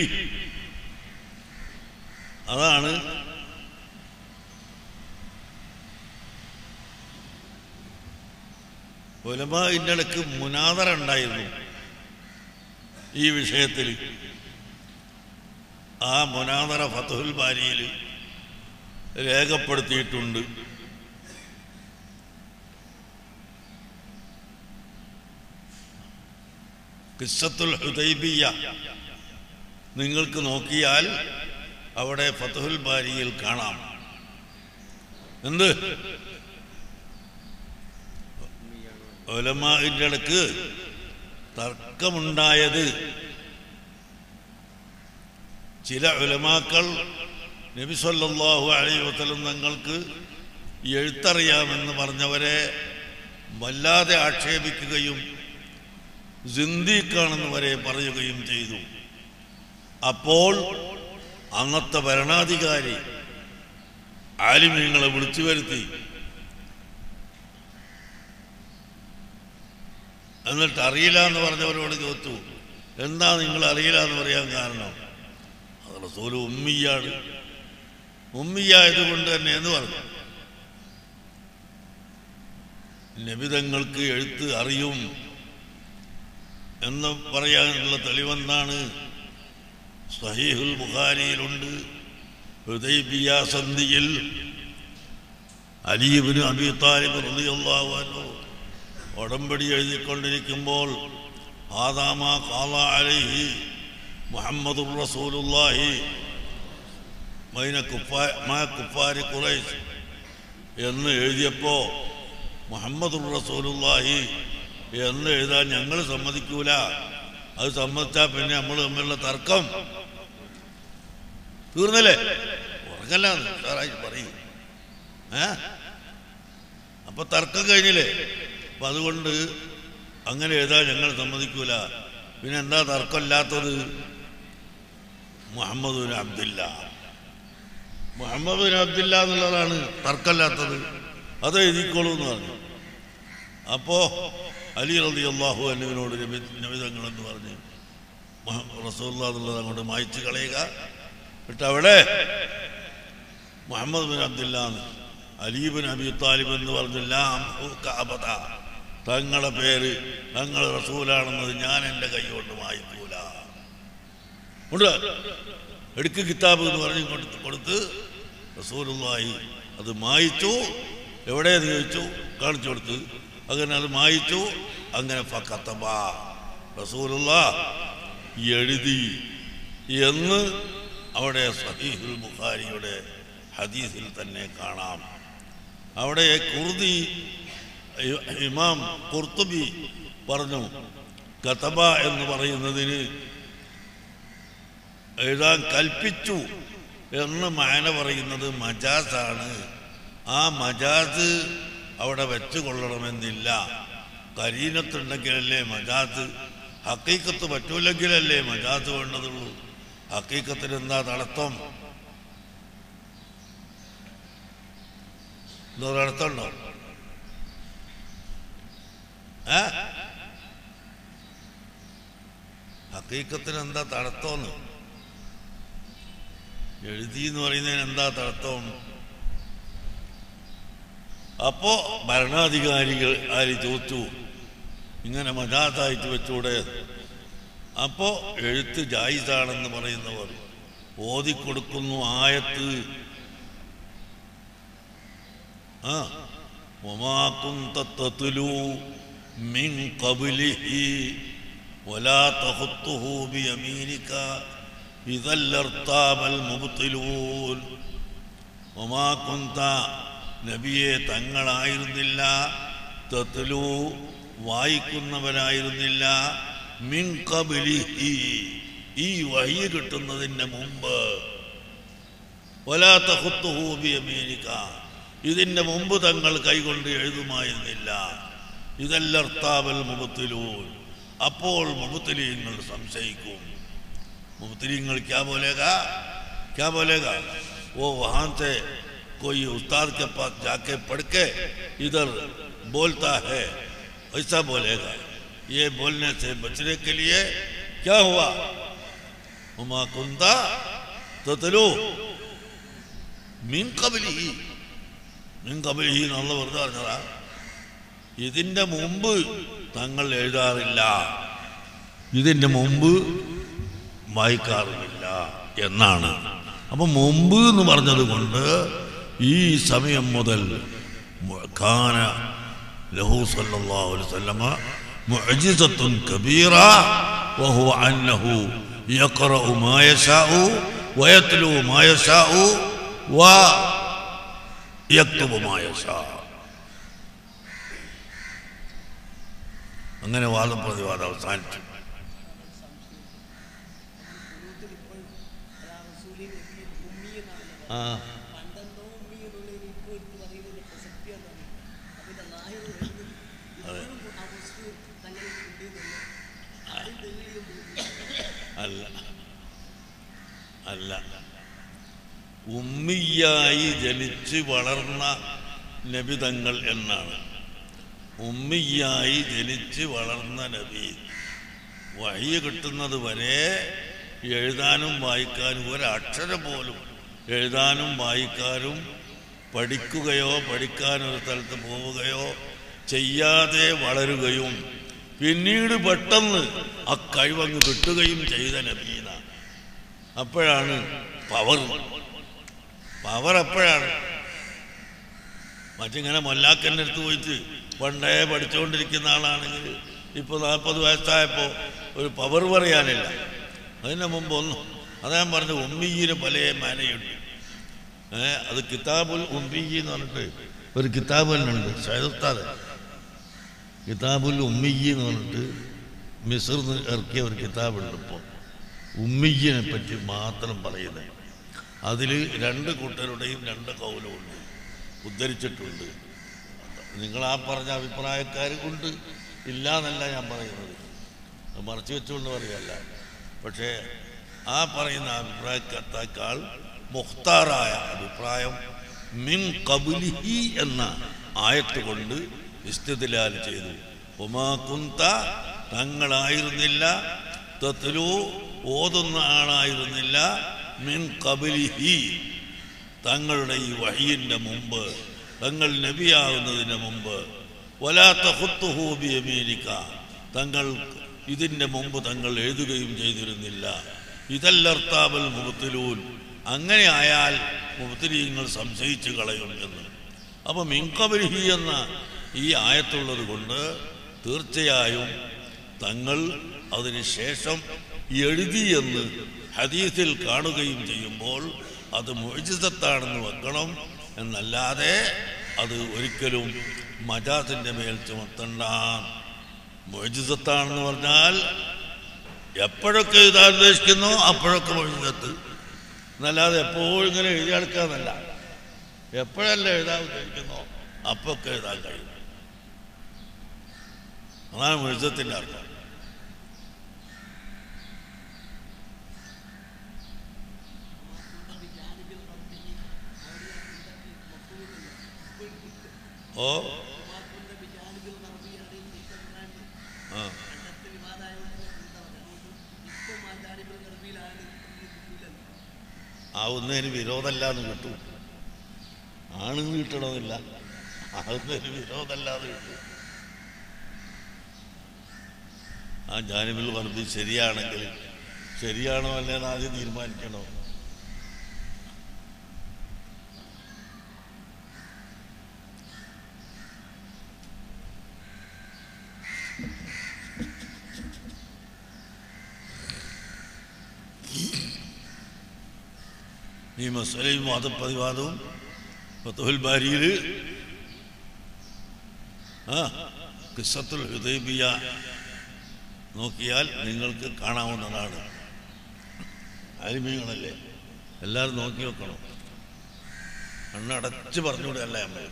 അതാണ് ഒലമാവിൻ്റെ ഇടക്ക് മുനാദറ ഉണ്ടായിരുന്നു ഈ വിഷയത്തിൽ ആ മുനാദറ ഫത്തുൽ ബാരിയിൽ രേഖപ്പെടുത്തിയിട്ടുണ്ട് കിസ്സത്തുൽ ഹുദൈബിയ നിങ്ങൾക്ക് നോക്കിയാൽ അവിടെ ഫത്തുൽ ബാരിയിൽ കാണാം എന്ത് ഒലമാവിൻ്റെ ഇടക്ക് തർക്കമുണ്ടായത് ചില ഉലമാക്കൾ നബി സല്ലല്ലാഹു അലൈഹി വസല്ലം തങ്ങൾക്ക് എഴുത്തറിയാമെന്ന് പറഞ്ഞവരെ വല്ലാതെ ആക്ഷേപിക്കുകയും സിന്ദീഖാണെന്ന് വരെ പറയുകയും ചെയ്തു അപ്പോൾ അന്നത്തെ ഭരണാധികാരി ആലിമ്യങ്ങളെ വിളിച്ചു വരുത്തി എന്നിട്ട് അറിയില്ല എന്ന് പറഞ്ഞവരോട് ചോദിച്ചു എന്താ നിങ്ങൾ അറിയില്ല എന്ന് പറയാൻ കാരണം അത് റസൂല് ഉമ്മിയാണ് ഉമ്മിയായതുകൊണ്ട് തന്നെ എന്ന് പറഞ്ഞു നബിതങ്ങൾക്ക് എഴുത്ത് അറിയും എന്ന് പറയാനുള്ള തെളിവെന്താണ് സഹീഹുൽ ബുഖാരിയിലുണ്ട് ഹൃദയബിയ സന്ധിയിൽ അലീബിന് അബി താലിബ് റളിയല്ലാഹു അൻഹു ഉടമ്പടി എഴുതിക്കൊണ്ടിരിക്കുമ്പോൾ ആദാമ കാല അലൈഹി മുഹമ്മദുർ റസൂലുള്ളാഹി മൈന കുഫാ മാ കുഫാരി ഖുറൈശ് എന്ന് എഴുതിയപ്പോ മുഹമ്മദുർ റസൂലുള്ളാഹി എന്ന് എഴുതാൻ ഞങ്ങൾ സമ്മതിക്കൂല അത് സമ്മതിച്ചാൽ പിന്നെ നമ്മൾ തമ്മിലുള്ള തർക്കം തീർന്നില്ലേ ഉറങ്ങല്ല സാറായി പറയൂ ഏ അപ്പൊ തർക്കം കഴിഞ്ഞില്ലേ അപ്പൊ അതുകൊണ്ട് അങ്ങനെ എഴുതാൻ ഞങ്ങൾ സമ്മതിക്കൂല പിന്നെ എന്താ തർക്കമില്ലാത്തത് Muhammad bin Abdilla Muhammad bin Abdilla എന്നുള്ളതാണ് തർക്കമില്ലാത്തത് അത് എഴുതിക്കോളൂ എന്ന് പറഞ്ഞു അപ്പോ അലി റതി അള്ളാഹു അനുവിനോട് നബിതങ്ങൾ എന്ന് പറഞ്ഞ് റസൂല്ല എന്നുള്ളത് അങ്ങോട്ട് മായ്ച്ചു കളയുക എന്നിട്ട് അവിടെ മുഹമ്മദ് ബിൻ അബ്ദില്ല അലീബിൻ അബി താലിബ് എന്ന് പറഞ്ഞില്ല അബദ തങ്ങളുടെ പേര് തങ്ങൾ റസൂലാണെന്നത് ഞാൻ എൻ്റെ കൈ കൊണ്ട് വായിക്കൂല ഉണ്ട് എടുക്ക് കിതാബ് എന്ന് പറഞ്ഞ് കൊടുത്ത് കൊടുത്ത് റസൂലുള്ളാഹി അത് മായിച്ചു എവിടെയെന്ന് ചോദിച്ചു കാണിച്ചു കൊടുത്ത് അങ്ങനെ അത് മായിച്ചു അങ്ങനെ ഫക്കത്തബ റസൂലുള്ള എഴുതി എന്ന് അവിടെ സഹീഹുൽ ബുഖാരിയുടെ ഹദീസിൽ തന്നെ കാണാം അവിടെ കുർദി ഇമാം കുർത്തുബി പറഞ്ഞു കതബ എന്ന് പറയുന്നതിന് എഴുതാൻ കൽപ്പിച്ചു എന്ന് മാന പറയുന്നത് മജാസാണ് ആ മജാസ് അവിടെ വെച്ചു കൊള്ളണമെന്നില്ല കരീനത്തുണ്ടെങ്കിലല്ലേ മജാസ് ഹക്കീക്കത്ത് പറ്റൂലെങ്കിലല്ലേ മജാസ് വേണ്ടതുള്ളൂ ഹക്കീക്കത്തിന് എന്താ തടസ്സം എന്തോ തടസ്സമുണ്ടോ ഏ ഹക്കീക്കത്തിന് എന്താ തടസ്സമെന്ന് എഴുതി എന്ന് പറയുന്നതിന് എന്താ തടസ്സം അപ്പോ ഭരണാധികാരികൾ ആര് ചോദിച്ചു ഇങ്ങനെ മജാത്തായിട്ട് വെച്ചൂടെ അപ്പോ എഴുത്ത് ജായിസാണെന്ന് പറയുന്നവർ ഓതിക്കൊടുക്കുന്നു ആയത്ത് ആ وما كنت تتلو من قبله ولا تخطه بيمينك إذا لارتاب المبطلون وما كنت നബിയെ തങ്ങളായിരുന്നില്ല തത്ലു വായിക്കുന്നവരായിരുന്നില്ല മിൻ കബിലിഹി ഈ വഹി കിട്ടുന്നതിന് മുമ്പ് വലാത്ത ഹുത്തുഹൂബിയമേനിക്ക ഇതിൻ്റെ മുമ്പ് തങ്ങൾ കൈകൊണ്ട് എഴുതുമായിരുന്നില്ല ഇതല്ലർത്താവൽ മുബത്തിലൂൻ അപ്പോൾ മുബത്തിലീങ്ങൾ സംശയിക്കും मुबतलीങ്ങൾ क्या बोलेगा क्या बोलेगा वो वहां से कोई उस्ताद के पास जाके पढ़ के इधर बोलता है ऐसा बोलेगा ये बोलने से बचने के लिए क्या हुआ उमा कुंता ततलू മീൻ കബലി മീൻ കബലി എന്നുള്ള വെറുതെ പറഞ്ഞതാ ഇതിന്റെ മുമ്പ് തങ്ങൾ എഴുതാറില്ല ഇതിന്റെ മുമ്പ് വായിക്കാറുമില്ല എന്നാണ് അപ്പൊ മുമ്പ് എന്ന് പറഞ്ഞത് കൊണ്ട് ഈ സമയം മുതൽ ഖാന ലഹു സല്ലല്ലാഹു അലൈഹി വസല്ലമ മുഅ്ജിസത്തുൻ കബീറ വഹുവ അന്നഹു يقرأ ما يشاء ويتلو ما يشاء ويكتب ما يشاء അങ്ങനെ വാദപ്രതിവാദം അവസാനിച്ചു ആ അല്ല അല്ല ഉമ്മിയായി ജനിച്ച് വളർന്ന നബിതങ്ങൾ എന്നാണ് ഉമ്മിയായി ജനിച്ച് വളർന്ന നബി വഴിയ കിട്ടുന്നത് വരെ എഴുതാനും വായിക്കാനും ഒരക്ഷരം പോലും എഴുതാനും വായിക്കാനും പഠിക്കുകയോ പഠിക്കാനൊരു ഒരു സ്ഥലത്ത് പോവുകയോ ചെയ്യാതെ വളരുകയും പിന്നീട് പെട്ടെന്ന് ആ കഴിവങ്ങ് കിട്ടുകയും ചെയ്ത നബീന അപ്പോഴാണ് പവർ പവർ അപ്പോഴാണ് മറ്റിങ്ങനെ മൊല്ലാക്കൻ്റെ അടുത്ത് പോയിട്ട് പണ്ടേ പഠിച്ചുകൊണ്ടിരിക്കുന്ന ആളാണെങ്കിൽ ഇപ്പോൾ നാൽപ്പത് വയസ്സായപ്പോൾ ഒരു പവർ പറയാനില്ല അതിന് മുമ്പ് ഒന്നും അതാ ഞാൻ പറഞ്ഞു ഉമ്മിയിന് പല മാനയുണ്ട് ഏ അത് കിതാബുൽ ഉമ്മിയി എന്ന് പറഞ്ഞിട്ട് ഒരു കിതാബ് തന്നെ ഉണ്ട് ഷൈദുസ്താദ് കിതാബുൽ ഉമ്മിയ്യ എന്ന് പറഞ്ഞിട്ട് മിസർ ഇറക്കിയ ഒരു കിതാബുണ്ട് ഇപ്പോൾ ഉമ്മിയ്യനെ പറ്റി മാത്രം പറയുന്നത് അതിൽ രണ്ട് കൂട്ടരുടെയും രണ്ട് കൗലമുണ്ട് ഉദ്ധരിച്ചിട്ടുണ്ട് നിങ്ങൾ ആ പറഞ്ഞ അഭിപ്രായക്കാർ കൊണ്ട് ഇല്ല എന്നല്ല ഞാൻ പറയുന്നത് അത് മറച്ചു വെച്ചുകൊണ്ട് പറയല്ല പക്ഷേ ആ പറയുന്ന അഭിപ്രായക്കാൾ മുഖ്താറായ അഭിപ്രായം മിൻ കബുലിഹി എന്ന ആയത്ത് കൊണ്ട് ഇസ്തിദലാൽ ചെയ്തു ഉമാ കുന്ത തങ്ങളായിരുന്നില്ല തത്തിലു ഓതുന്ന ആളായിരുന്നില്ല മിൻ കബലിഹി തങ്ങളുടെ ഈ വഹിയിൻ്റെ മുമ്പ് തങ്ങൾ നബിയാകുന്നതിന് മുമ്പ് വലാത്ത ഹുത്തുഹൂബിയമേരിക്ക തങ്ങൾ ഇതിൻ്റെ മുമ്പ് തങ്ങൾ എഴുതുകയും ചെയ്തിരുന്നില്ല ഇതല്ലർത്താബൽ മുബത്തിലൂൻ അങ്ങനെ ആയാൽ മുബത്തിലീങ്ങൾ സംശയിച്ചു കളയും എന്ന് അപ്പോൾ മിങ്കബലിഹി എന്ന ഈ ആയത്തുള്ളത് കൊണ്ട് തീർച്ചയായും തങ്ങൾ അതിനുശേഷം എഴുതിയെന്ന് ഹദീസിൽ കാണുകയും ചെയ്യുമ്പോൾ അത് മോചിതത്താണെന്ന് വെക്കണം എന്നല്ലാതെ അത് ഒരിക്കലും മജാസിൻ്റെ മേൽ ചുമത്തണ്ട മോചിതത്താണെന്ന് പറഞ്ഞാൽ എപ്പോഴൊക്കെ എഴുതാൻ ഉദ്ദേശിക്കുന്നു അപ്പോഴൊക്കെ മോചിതത്ത് എന്നല്ലാതെ എപ്പോഴും ഇങ്ങനെ എഴുതി എടുക്കാന്നല്ല എപ്പോഴല്ല എഴുതാൻ ഉദ്ദേശിക്കുന്നോ അപ്പൊക്കെ എഴുതാൻ കഴിയും അതാണ് മോചിതത്തിൻ്റെ അർത്ഥം ഓ ആ ആവുന്നതിന് വിരോധമല്ല എന്ന് കിട്ടും ആണെന്ന് കിട്ടണമെന്നില്ല ആവുന്നതിന് വിരോധമല്ല എന്ന് കിട്ടും ആ ജാനിബിൽ പറഞ്ഞത് ശരിയാണെങ്കിൽ ശരിയാണോ അല്ലേന്ന് ആദ്യം തീരുമാനിക്കണോ ഈ മസലയും വാദപ്രതിവാദവും ഫത്തുൽ ബാരിയിൽ ആ കിസ്സത്തുൽ ഹുദൈബിയ നോക്കിയാൽ നിങ്ങൾക്ക് കാണാവുന്നതാണ് അരിമീങ്ങളല്ലേ എല്ലാവരും നോക്കി വെക്കണം കണ്ണടച്ച് പറഞ്ഞുകൂടെ അല്ല നമ്മൾ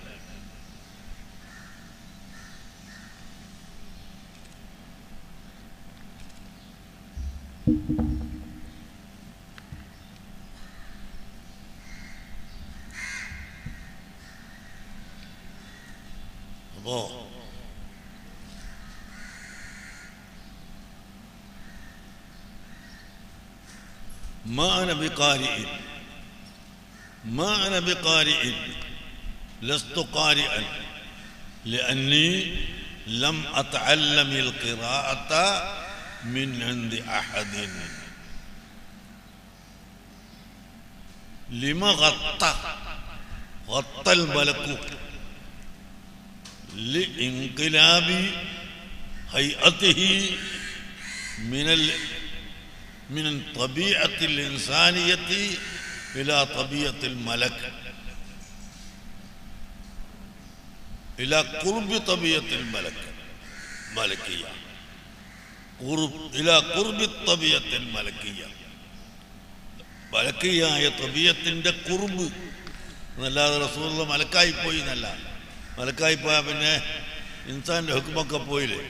അപ്പോ ما أنا بقارئ ما أنا بقارئ لست قارئا لأني لم أتعلم القراءة من عند أحد لما غطى غطى الملك لانقلاب هيئته من ال من طبيعة الإنسانية إلى طبيعة الملك إلى قرب طبيعة الملك ملكية قرب إلى قرب الطبيعة الملكية മലക്കിയായ തബിയത്തിൻ്റെ കുറുമ്പ് എന്നല്ലാതെ റസൂള്ള മലക്കായി പോയി എന്നല്ല മലക്കായി പോയാൽ പിന്നെ ഇൻസാന്റെ ഹുക്കുമൊക്കെ പോയില്ലേ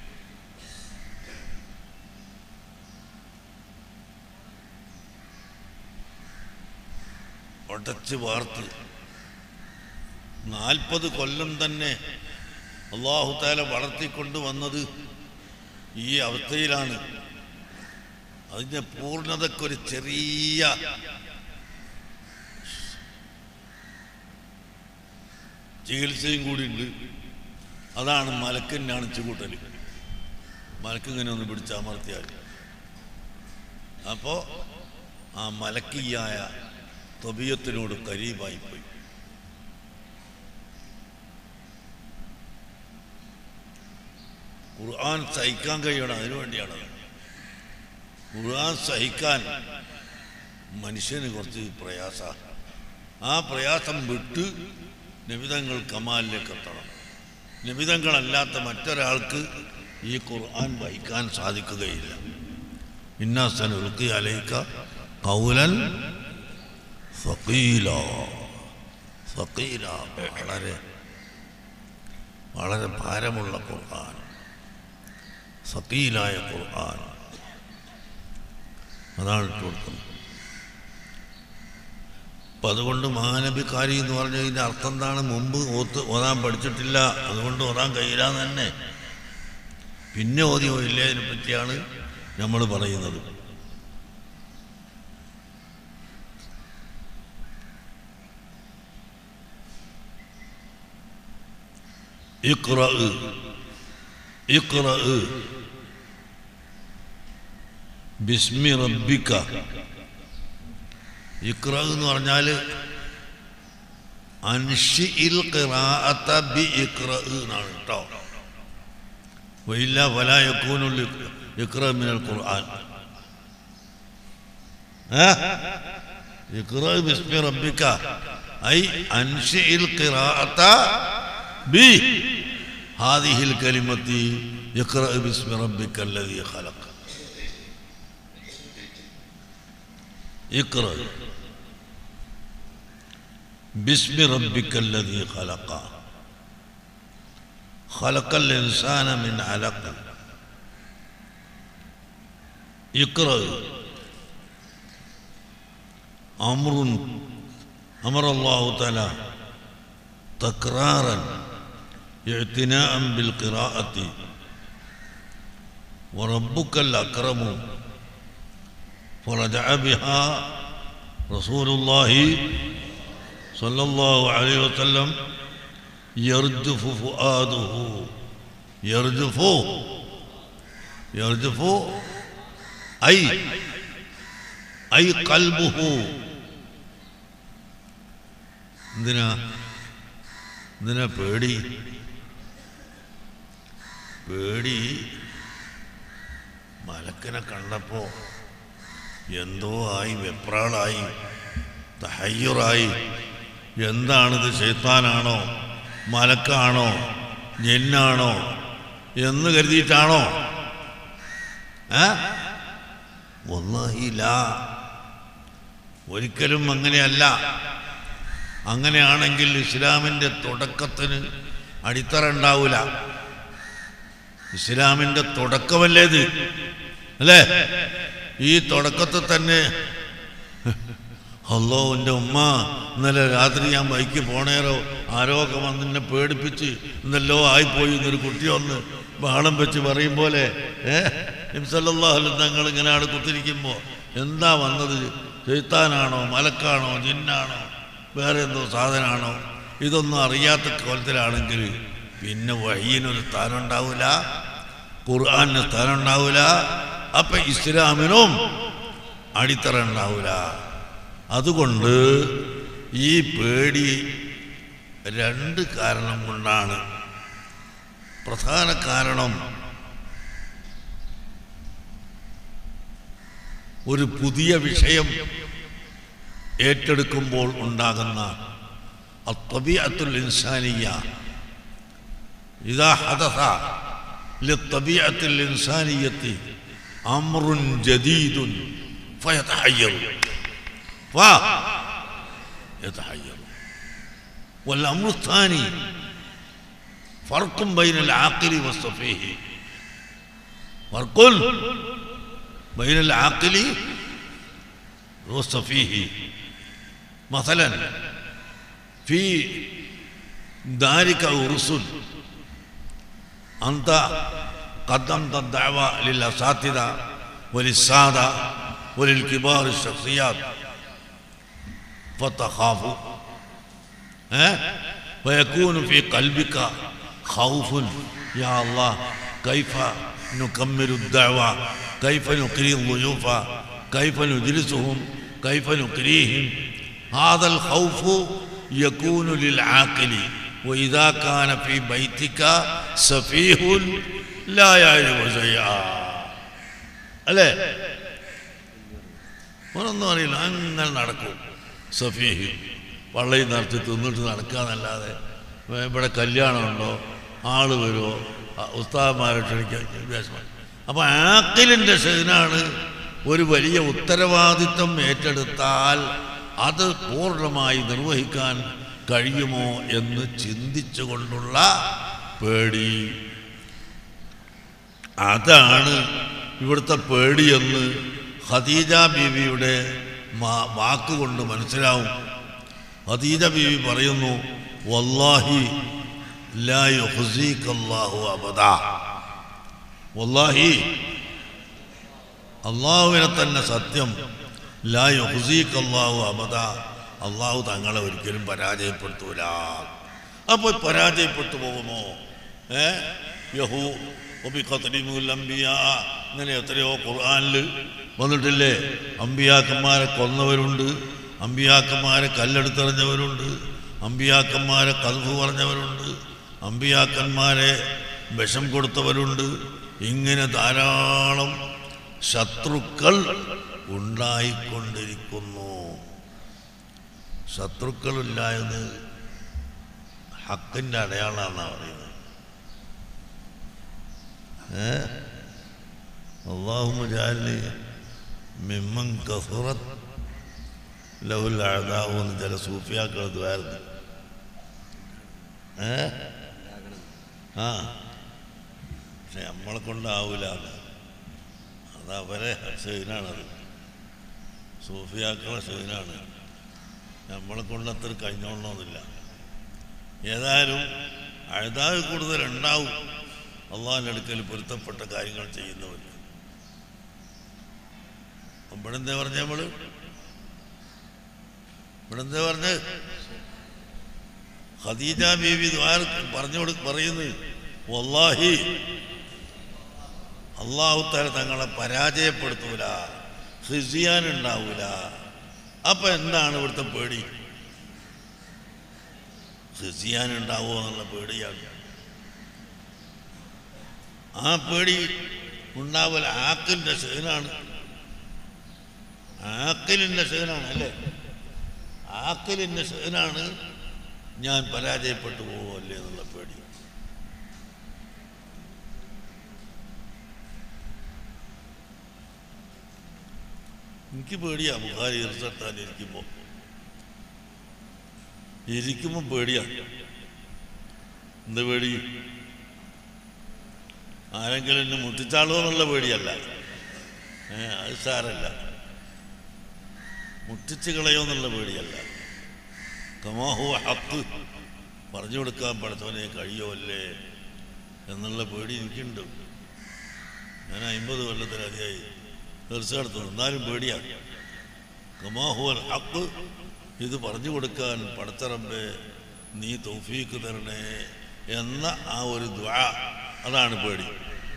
ഒടച്ച് വാർത്ത് നാൽപ്പത് കൊല്ലം തന്നെ അള്ളാഹുത്താല വളർത്തിക്കൊണ്ട് വന്നത് ഈ അവസ്ഥയിലാണ് അതിൻ്റെ പൂർണ്ണതക്കൊരു ചെറിയ ചികിത്സയും കൂടി ഉണ്ട് അതാണ് മലക്കന്നെ അണിച്ചു കൂട്ടൽ മലക്കിങ്ങനെ ഒന്ന് പിടിച്ചമർത്തിയാൽ അപ്പോൾ ആ മലക്കിയായ തൊബിയത്തിനോട് കരീബായി പോയി ഖുർആൻ സഹിക്കാൻ കഴിയണം അതിനു വേണ്ടിയാണ് ഖുർആൻ സഹിക്കാൻ മനുഷ്യന് കുറച്ച് പ്രയാസ ആ പ്രയാസം വിട്ട് നിബിതങ്ങൾ കമാലിലേക്ക് എത്തണം നിബിതങ്ങളല്ലാത്ത മറ്റൊരാൾക്ക് ഈ ഖുർആൻ വഹിക്കാൻ സാധിക്കുകയില്ല ഇന്നാസൻ ഉൽക്കി അലൈക്ക കൗലൻ ഫീല ഫീല വളരെ വളരെ ഭാരമുള്ള ഖുർആൻ സക്കീലായ ഖുർആൻ അതാണ് ഇട്ട് കൊടുക്കുന്നത് അപ്പം അതുകൊണ്ട് മഹാനബിക്കാരി എന്ന് പറഞ്ഞതിൻ്റെ അർത്ഥം എന്താണ് മുമ്പ് ഓത്ത് ഓതാൻ പഠിച്ചിട്ടില്ല അതുകൊണ്ട് ഓതാൻ കഴിയില്ല എന്ന് തന്നെ പിന്നെ ഓതിയോ ഇല്ലേ അതിനെ പറ്റിയാണ് നമ്മൾ പറയുന്നത് ഇഖ്റ ഇഖ്റ ബിസ്മി റബ്ബിക്ക ഇഖ്റ എന്ന് പറഞ്ഞാൽ അൻഷിഇൽ ഖിറാഅത ബി ഇഖ്റ എന്നാണ് കേട്ടോ വയില്ല ഫലാ യകൂനുൽ ഇഖ്റ മിനൽ ഖുർആൻ ഇഖ്റ ബിസ്മി റബ്ബിക്ക ഐ അൻഷിഇൽ ഖിറാഅത ബി هذه الكلمة اقرأ باسم ربك الذي خلق اقرأ باسم ربك الذي خلق خلق الإنسان من علق اقرأ أمر أمر الله تعالى تكرارا اعتناء بالقراءة وربك الأكرم فرجع بها رسول الله صلى الله عليه وسلم يرجف فؤاده يرجف يرجف أي أي قلبه എന്തിനാ എന്തിനാ പേടി പേടി മലക്കനെ കണ്ടപ്പോ എന്തോ ആയി വെപ്രാളായി തഹയ്യുറായി എന്താണിത് ചെയ്ത്താനാണോ മലക്കാണോ ജന്നാണോ എന്ന് കരുതിയിട്ടാണോ ഏ ഒന്നില്ല ഒരിക്കലും അങ്ങനെയല്ല അങ്ങനെയാണെങ്കിൽ ഇസ്ലാമിൻ്റെ തുടക്കത്തിന് അടിത്തറ ഉണ്ടാവില്ല ഇസ്ലാമിൻ്റെ തുടക്കമല്ലേ ഇത് അല്ലേ ഈ തുടക്കത്തിൽ തന്നെ അല്ലോ എൻ്റെ ഉമ്മ ഇന്നലെ രാത്രി ഞാൻ ബൈക്ക് പോണേരോ ആരോഗ്യം വന്ന് എന്നെ പേടിപ്പിച്ച് ഇന്നല്ലോ ആയിപ്പോയി എന്നൊരു കുട്ടി വന്ന് ബഹളം വെച്ച് പറയും പോലെ ഏഹ് ഇംസല്ലാഹുലും തങ്ങൾ ഇങ്ങനെയാണ് കുത്തിരിക്കുമ്പോൾ എന്താ വന്നത് ചെയ്ത്താനാണോ മലക്കാണോ ജിന്നാണോ വേറെ എന്തോ സാധനമാണോ ഇതൊന്നും അറിയാത്ത കോലത്തിലാണെങ്കിൽ പിന്നെ വഴിയിനൊരു സ്ഥാനം ഉണ്ടാവില്ല ഖുർആാനിന് സ്ഥാനം ഉണ്ടാവില്ല അപ്പൊ ഇസ്ലാമിനും അടിത്തറ ഉണ്ടാവില്ല അതുകൊണ്ട് ഈ പേടി രണ്ട് കാരണം കൊണ്ടാണ് പ്രധാന കാരണം ഒരു പുതിയ വിഷയം ഏറ്റെടുക്കുമ്പോൾ ഉണ്ടാകുന്ന الطبيعة الإنسانية إذا حدث للطبيعة الإنسانية أمر جديد فيتحير فيتحير والأمر الثاني فرق بين العاقل والسفيه فرق بين العاقل والسفيه مثلا في دارك ورسل أنت قدمت الدعوة للأساتذة وللسادة وللكبار الشخصيات فتخاف ها ويكون في قلبك خوف يا الله كيف نكمل الدعوة كيف نقري الضيوف كيف نجلسهم كيف نقريهم هذا الخوف يكون للعاقل وإذا كان في بيتك سفيه لا يعرف شيئا അല്ലേ ഒന്നും അറിയില്ല അങ്ങനെ നടക്കും സഫീഹ് വള്ളയിൽ നിറച്ച് തിന്നിട്ട് നടക്കാന്നല്ലാതെ ഇവിടെ കല്യാണമുണ്ടോ ആള് വരുമോ ഉസ്താദന്മാരെ ക്ഷണിക്കാൻ വിദ്യാസമാണ് അപ്പോൾ ആക്കിലിൻ്റെ ഷെയ്നാണ് ഒരു വലിയ ഉത്തരവാദിത്വം ഏറ്റെടുത്താൽ അത് പൂർണ്ണമായി നിർവഹിക്കാൻ കഴിയുമോ എന്ന് ചിന്തിച്ചുകൊണ്ടുള്ള പേടി അതാണ് ഇവിടുത്തെ പേടിയെന്ന് ഖദീജ ബീവിയുടെ മാ- വാക്കുകൊണ്ട് മനസ്സിലാവും ഖദീജ ബീവി പറയുന്നു വല്ലാഹി ലാ യുഹ്സീകല്ലാഹു അബദാ വല്ലാഹി അള്ളാഹുവിനെ തന്നെ സത്യം ലാ യുഹ്സീകല്ലാഹു അബദാ അള്ളാഹു തങ്ങളെ ഒരിക്കലും പരാജയപ്പെടുത്തൂല അപ്പോൾ പരാജയപ്പെട്ടു പോകുമോ ഏ യഹു ഒബി ഖത്രിമുൽ അംബിയ ഇങ്ങനെ എത്രയോ ഖുർആനിൽ വന്നിട്ടില്ലേ അമ്പിയാക്കന്മാരെ കൊന്നവരുണ്ട് അമ്പിയാക്കന്മാരെ കല്ലെടുത്തെറിഞ്ഞവരുണ്ട് അമ്പിയാക്കന്മാരെ കൽഫ് പറഞ്ഞവരുണ്ട് അമ്പിയാക്കന്മാരെ വിഷം കൊടുത്തവരുണ്ട് ഇങ്ങനെ ധാരാളം ശത്രുക്കൾ ഉണ്ടായിക്കൊണ്ടിരിക്കുന്നു ശത്രുക്കളില്ല എന്ന് ഹക്കിൻ്റെ അടയാളമാണെന്നാണ് പറയുന്നത് ഏ അള്ളാഹു ജാലി മിമ്മൻ കസുറത്ത് ലഹുൽ അഴതാവു എന്ന് ചില സൂഫിയാക്കൾ ദ്വാരുന്നു ഏ ആ പക്ഷെ നമ്മളെ കൊണ്ടാവൂല അത് അവരെ ഷെയ്നാണത് സൂഫിയാക്കളെ ഷെയ്നാണ് നമ്മളെ കൊണ്ട് അത്ര കഴിഞ്ഞോളണമെന്നില്ല ഏതായാലും അഴുതാവ് കൂടുതൽ ഉണ്ടാവും അള്ളാഹിൻ്റെ അടുക്കൽ പൊരുത്തപ്പെട്ട കാര്യങ്ങൾ ചെയ്യുന്നവർ ഇവിടെ എന്താ പറഞ്ഞ നമ്മള് ഇവിടെ എന്താ പറഞ്ഞ് ഖദീജ ബീവി ദ്വാര പറഞ്ഞു കൊടു പറയുന്നത് വല്ലാഹി അള്ളാഹു താല തങ്ങളെ പരാജയപ്പെടുത്തൂല ഹിസിയാൻ ഉണ്ടാവൂല അപ്പൊ എന്താണ് ഇവിടുത്തെ പേടി ഹിസിയാൻ ഉണ്ടാവുമോ എന്നുള്ള പേടിയാണ് ആ പേടി ഉണ്ടാവൽ ആക്കിൻ്റെ ഷെയ്നാണ് ആക്കിലിൻ്റെ ഷെയ്നാണ് അല്ലേ ആക്കിലിൻ്റെ ഷെയ്നാണ് ഞാൻ പരാജയപ്പെട്ടു പോകുമല്ലേ എന്നുള്ള പേടി എനിക്ക് പേടിയാ ബുഹാരി ഇർസത്താൻ ഇരിക്കുമ്പോൾ ഇരിക്കുമ്പോൾ പേടിയാണ് എന്ത് പേടി ആരെങ്കിലും എന്നെ മുട്ടിച്ചാളോ എന്നുള്ള പേടിയല്ല ഏ അത് സാരല്ല മുട്ടിച്ച് കളയോ എന്നുള്ള പേടിയല്ല കമാഹു ഹക്ക് പറഞ്ഞു കൊടുക്കാൻ പഠിച്ചവനെ കഴിയോ അല്ലേ എന്നുള്ള പേടി എനിക്കുണ്ട് ഞാൻ അമ്പത് കൊല്ലത്തിലധികമായി തീർച്ചയായിട്ടും എന്നാലും പേടിയാണ് കമാഹുവൽ ഹക്ക് ഇത് പറഞ്ഞു കൊടുക്കാൻ പടത്തറമ്പേ നീ തൗഫീക്ക് തരണേ എന്ന ആ ഒരു ദ്വാ അതാണ് പേടി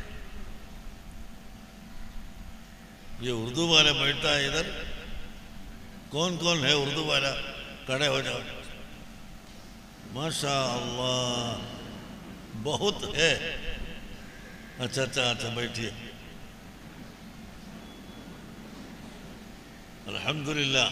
ये उर्दू वाले बैठता है इधर कौन कौन है उर्दू वाला खड़े हो जाओ माशा अल्लाह बहुत है अच्छा अच्छा अच्छा बैठिए अल्हम्दुलिल्लाह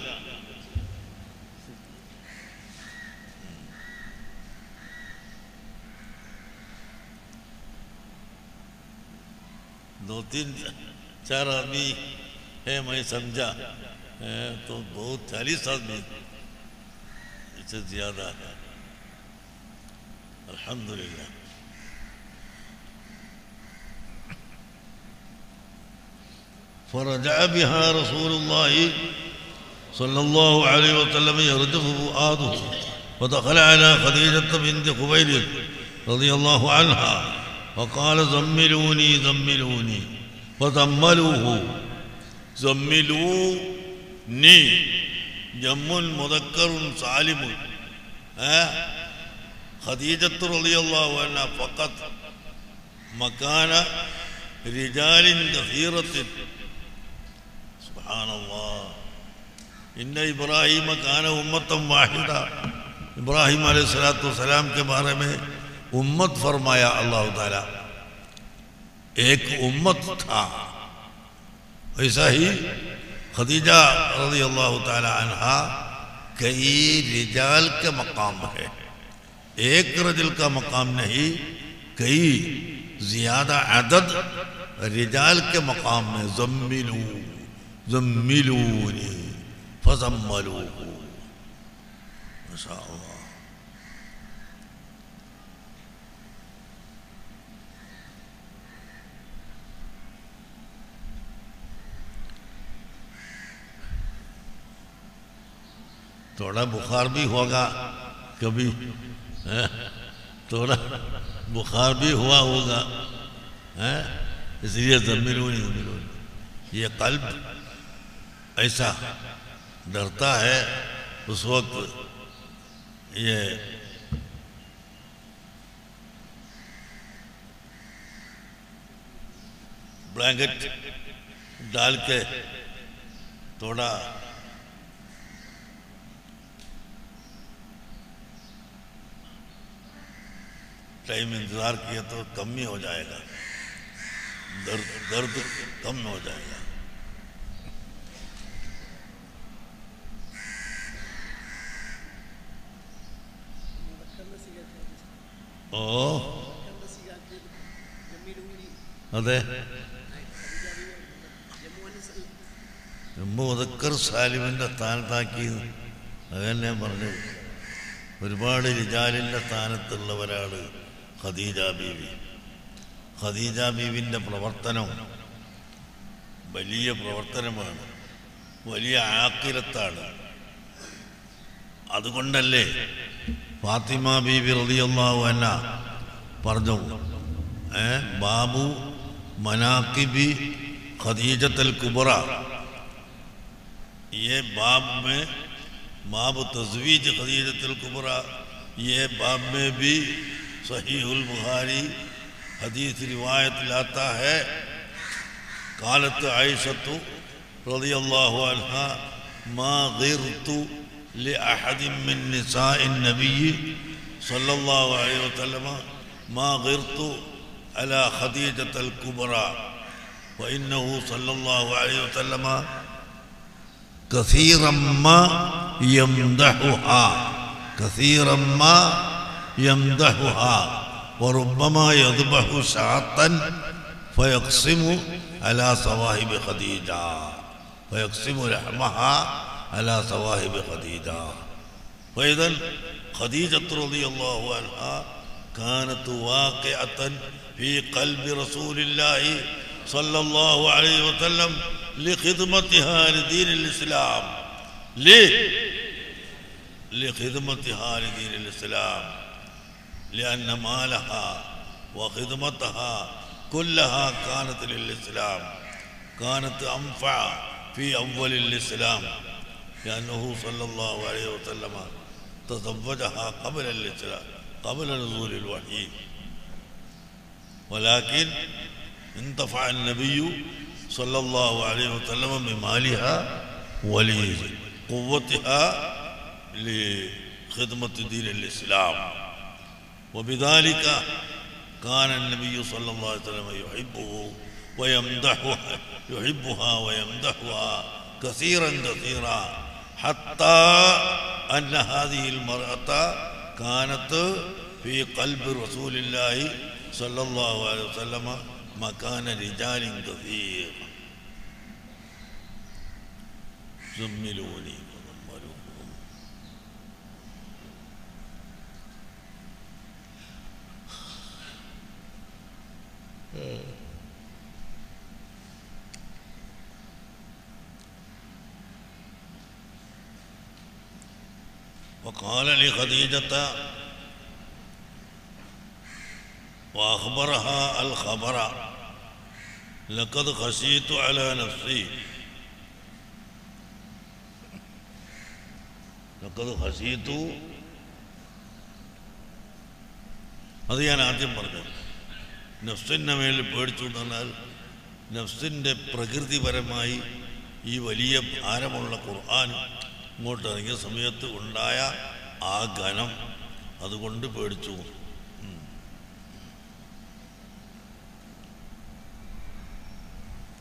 दो तीन चार आदमी है मैं समझा है, तो बहुत चालीस आदमी इससे ज्यादा है अल्हम्दुलिल्लाह فرجع بها رسول الله صلى الله عليه وسلم يرجف فؤاده ودخل على خديجة بنت خويلد رضي الله عنها وقال زملوني زملوني فزملوه زملوني جم مذكر سالم ها خديجة رضي الله عنها فقط مكان رجال كثيرة سبحان الله إن إبراهيم كان أمة واحدة इब्राहिम सलाम के बारे में उम्मत फरमाया अल्लाह ताला एक उम्मत था ऐसा ही खदीजा रजी अल्लाह ताला अनहा कई रिजाल के मकाम है एक रजल का मकाम नहीं कई ज्यादा अदद रिजाल के मकाम में जम्मिलू जम्मिलूनी फजम्मलू माशाअल्लाह थोड़ा बुखार भी होगा कभी हैं? थोड़ा बुखार भी हुआ होगा हैं? इसलिए जमीलूनी जमीलूनी ये कल्ब ऐसा डरता है उस वक्त ये ब्लैंकेट डाल के थोड़ा टाइम इंतजार किया तो कम ही हो जाएगा दर्द दर्द कम हो जाएगा ഓ അതെ മുതക്കർ സാലിമിൻ്റെ സ്ഥാനത്താക്കി അതന്നെ പറഞ്ഞു ഒരുപാട് റിജാലിൻ്റെ സ്ഥാനത്തുള്ള ഒരാൾ ഖദീജ ബീവി ഖദീജ ബീവിൻ്റെ പ്രവർത്തനം വലിയ പ്രവർത്തനമാണ് വലിയ ആക്കിരത്താണ് അതുകൊണ്ടല്ലേ ഫാത്തിമ ബീബി റളിയല്ലാഹു അൻഹ പറഞ്ഞു ഏ ബാബു മനാക്കിബി ഖദീജത്തൽ കുബറ ये बाब में बाब तजवीज खदीजतल कुबरा ये बाब में भी सहीहुल बुखारी हदीस रिवायत लाता है कालत आयशत रضी अल्लाह अन्हा मा गिरतु لأحد من نساء النبي صلى الله عليه وسلم ما غرت على خديجة الكبرى وإنه صلى الله عليه وسلم كثيرا ما يمدحها كثيرا ما يمدحها وربما يذبح شاة فيقسم على صواهب خديجة فيقسم لحمها على صواهب خديجة فإذا خديجة رضي الله عنها كانت واقعة في قلب رسول الله صلى الله عليه وسلم لخدمتها لدين الإسلام ليه؟ لخدمتها لدين الإسلام لأن مالها وخدمتها كلها كانت للإسلام كانت أنفع في أول الإسلام لأنه صلى الله عليه وسلم تزوجها قبل الإسلام قبل نزول الوحي ولكن انتفع النبي صلى الله عليه وسلم بمالها ولقوتها لخدمة دين الإسلام وبذلك كان النبي صلى الله عليه وسلم يحبه ويمدحها يحبها ويمدحها كثيرا كثيرا حتى أن هذه المرأة كانت في قلب رسول الله صلى الله عليه وسلم مكان رجال كثير زملوني وضملوهم وقال لخديجة وأخبرها الخبر لقد خشيت على نفسي لقد خشيت അത് ഞാൻ ആദ്യം പറഞ്ഞു നഫ്സിൻ്റെ മേലിൽ പേടിച്ചു എന്ന് പറഞ്ഞാൽ നഫ്സിൻ്റെ പ്രകൃതിപരമായി ഈ വലിയ ഭാരമുള്ള ഖുർആൻ ഇങ്ങോട്ട് ഇറങ്ങിയ സമയത്ത് ഉണ്ടായ ആ ഘനം അതുകൊണ്ട് പേടിച്ചു ഉം.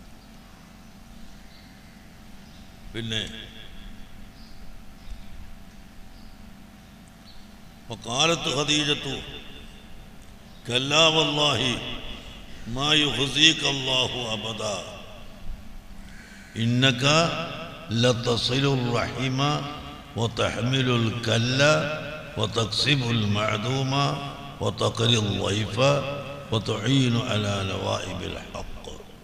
പിന്നെ وقالت خديجة كلا والله ما يخزيك الله أبدا إنك لتصل الرحم وتحمل الكل وتكسب المعدوم وتقري الضيف وتعين على نوائب الحق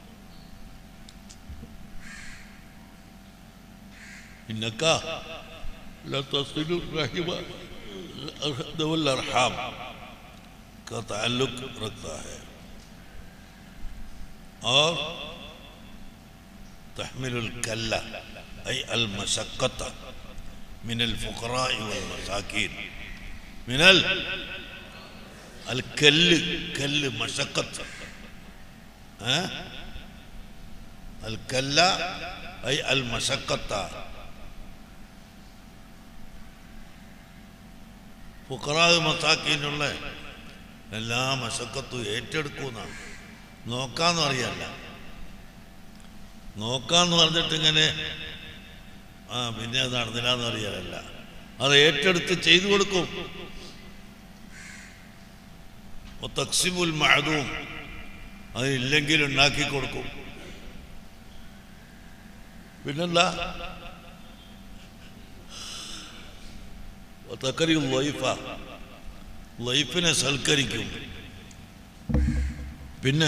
إنك لتصل الرحم والأرحام का ताल्लुक रखता है और तहमिल कल्ला أي المشقة من الفقراء والمساكين من ال الكل كل مشقة ها الكلا أي المشقة ഫുക്കറാവ് മസാക്കീനുള്ള എല്ലാ മശക്കത്തും ഏറ്റെടുക്കുമെന്നാണ് നോക്കാന്ന് അറിയല്ല നോക്കാന്ന് പറഞ്ഞിട്ട് ഇങ്ങനെ ആ പിന്നെ അത് നടന്നില്ല എന്ന് അറിയാനല്ല അത് ഏറ്റെടുത്ത് ചെയ്തു കൊടുക്കും തക്സിമുൽ മഴതും അത് ഇല്ലെങ്കിൽ ഉണ്ടാക്കി കൊടുക്കും പിന്നെന്താ തക്കരി ലൈഫ ലൈഫിനെ സൽക്കരിക്കും പിന്നെ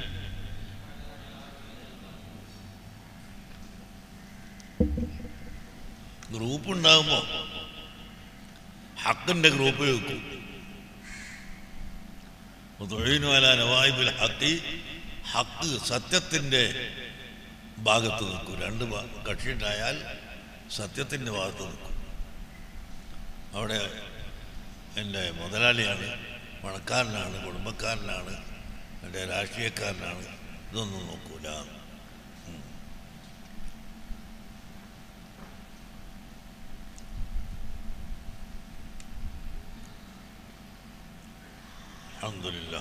ഗ്രൂപ്പ് ഉണ്ടാകുമ്പോ ഹക്കിന്റെ ഗ്രൂപ്പിൽ വെക്കും തൊഴിലുമല നവായിബിൽ ഹക്കി ഹക്ക് സത്യത്തിന്റെ ഭാഗത്ത് നിൽക്കും രണ്ട് ഭാ- കക്ഷിയുണ്ടായാൽ സത്യത്തിന്റെ ഭാഗത്ത് നിൽക്കും അവിടെ എൻ്റെ മുതലാളിയാണ് പണക്കാരനാണ് കുടുംബക്കാരനാണ് എൻ്റെ രാഷ്ട്രീയക്കാരനാണ് ഇതൊന്നും നോക്കൂല ഉം. അൽഹംദുലില്ലാ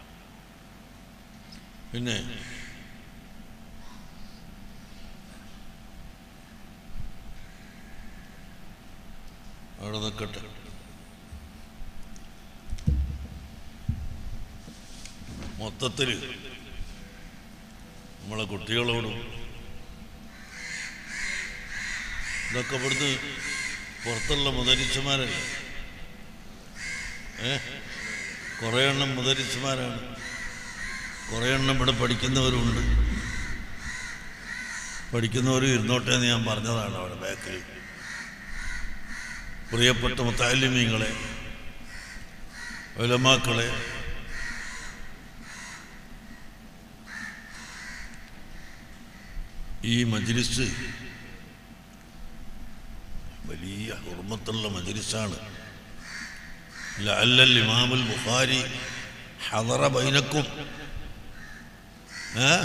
പിന്നെ അവിടെ നിൽക്കട്ടെ മൊത്തത്തിൽ നമ്മളെ കുട്ടികളോടും ഇതൊക്കെ ഇവിടുന്ന് പുറത്തുള്ള മുതലിച്ചമാരല്ല ഏ കുറേ എണ്ണം മുതലിച്ചമാരാണ് കുറേ എണ്ണം ഇവിടെ പഠിക്കുന്നവരുണ്ട് പഠിക്കുന്നവരും ഇരുന്നോട്ടെ എന്ന് ഞാൻ പറഞ്ഞതാണ് അവിടെ ബാക്കിൽ പ്രിയപ്പെട്ട മുത്താലിമീങ്ങളെ ഒലമാക്കളെ ഈ മജ്ലിസ് വലിയ ഹുർമത്തുള്ള മജ്ലിസാണ് ലഅല്ല ഇമാമുൽ ബുഖാരി ഹദറ ബൈനക്കും ഏ?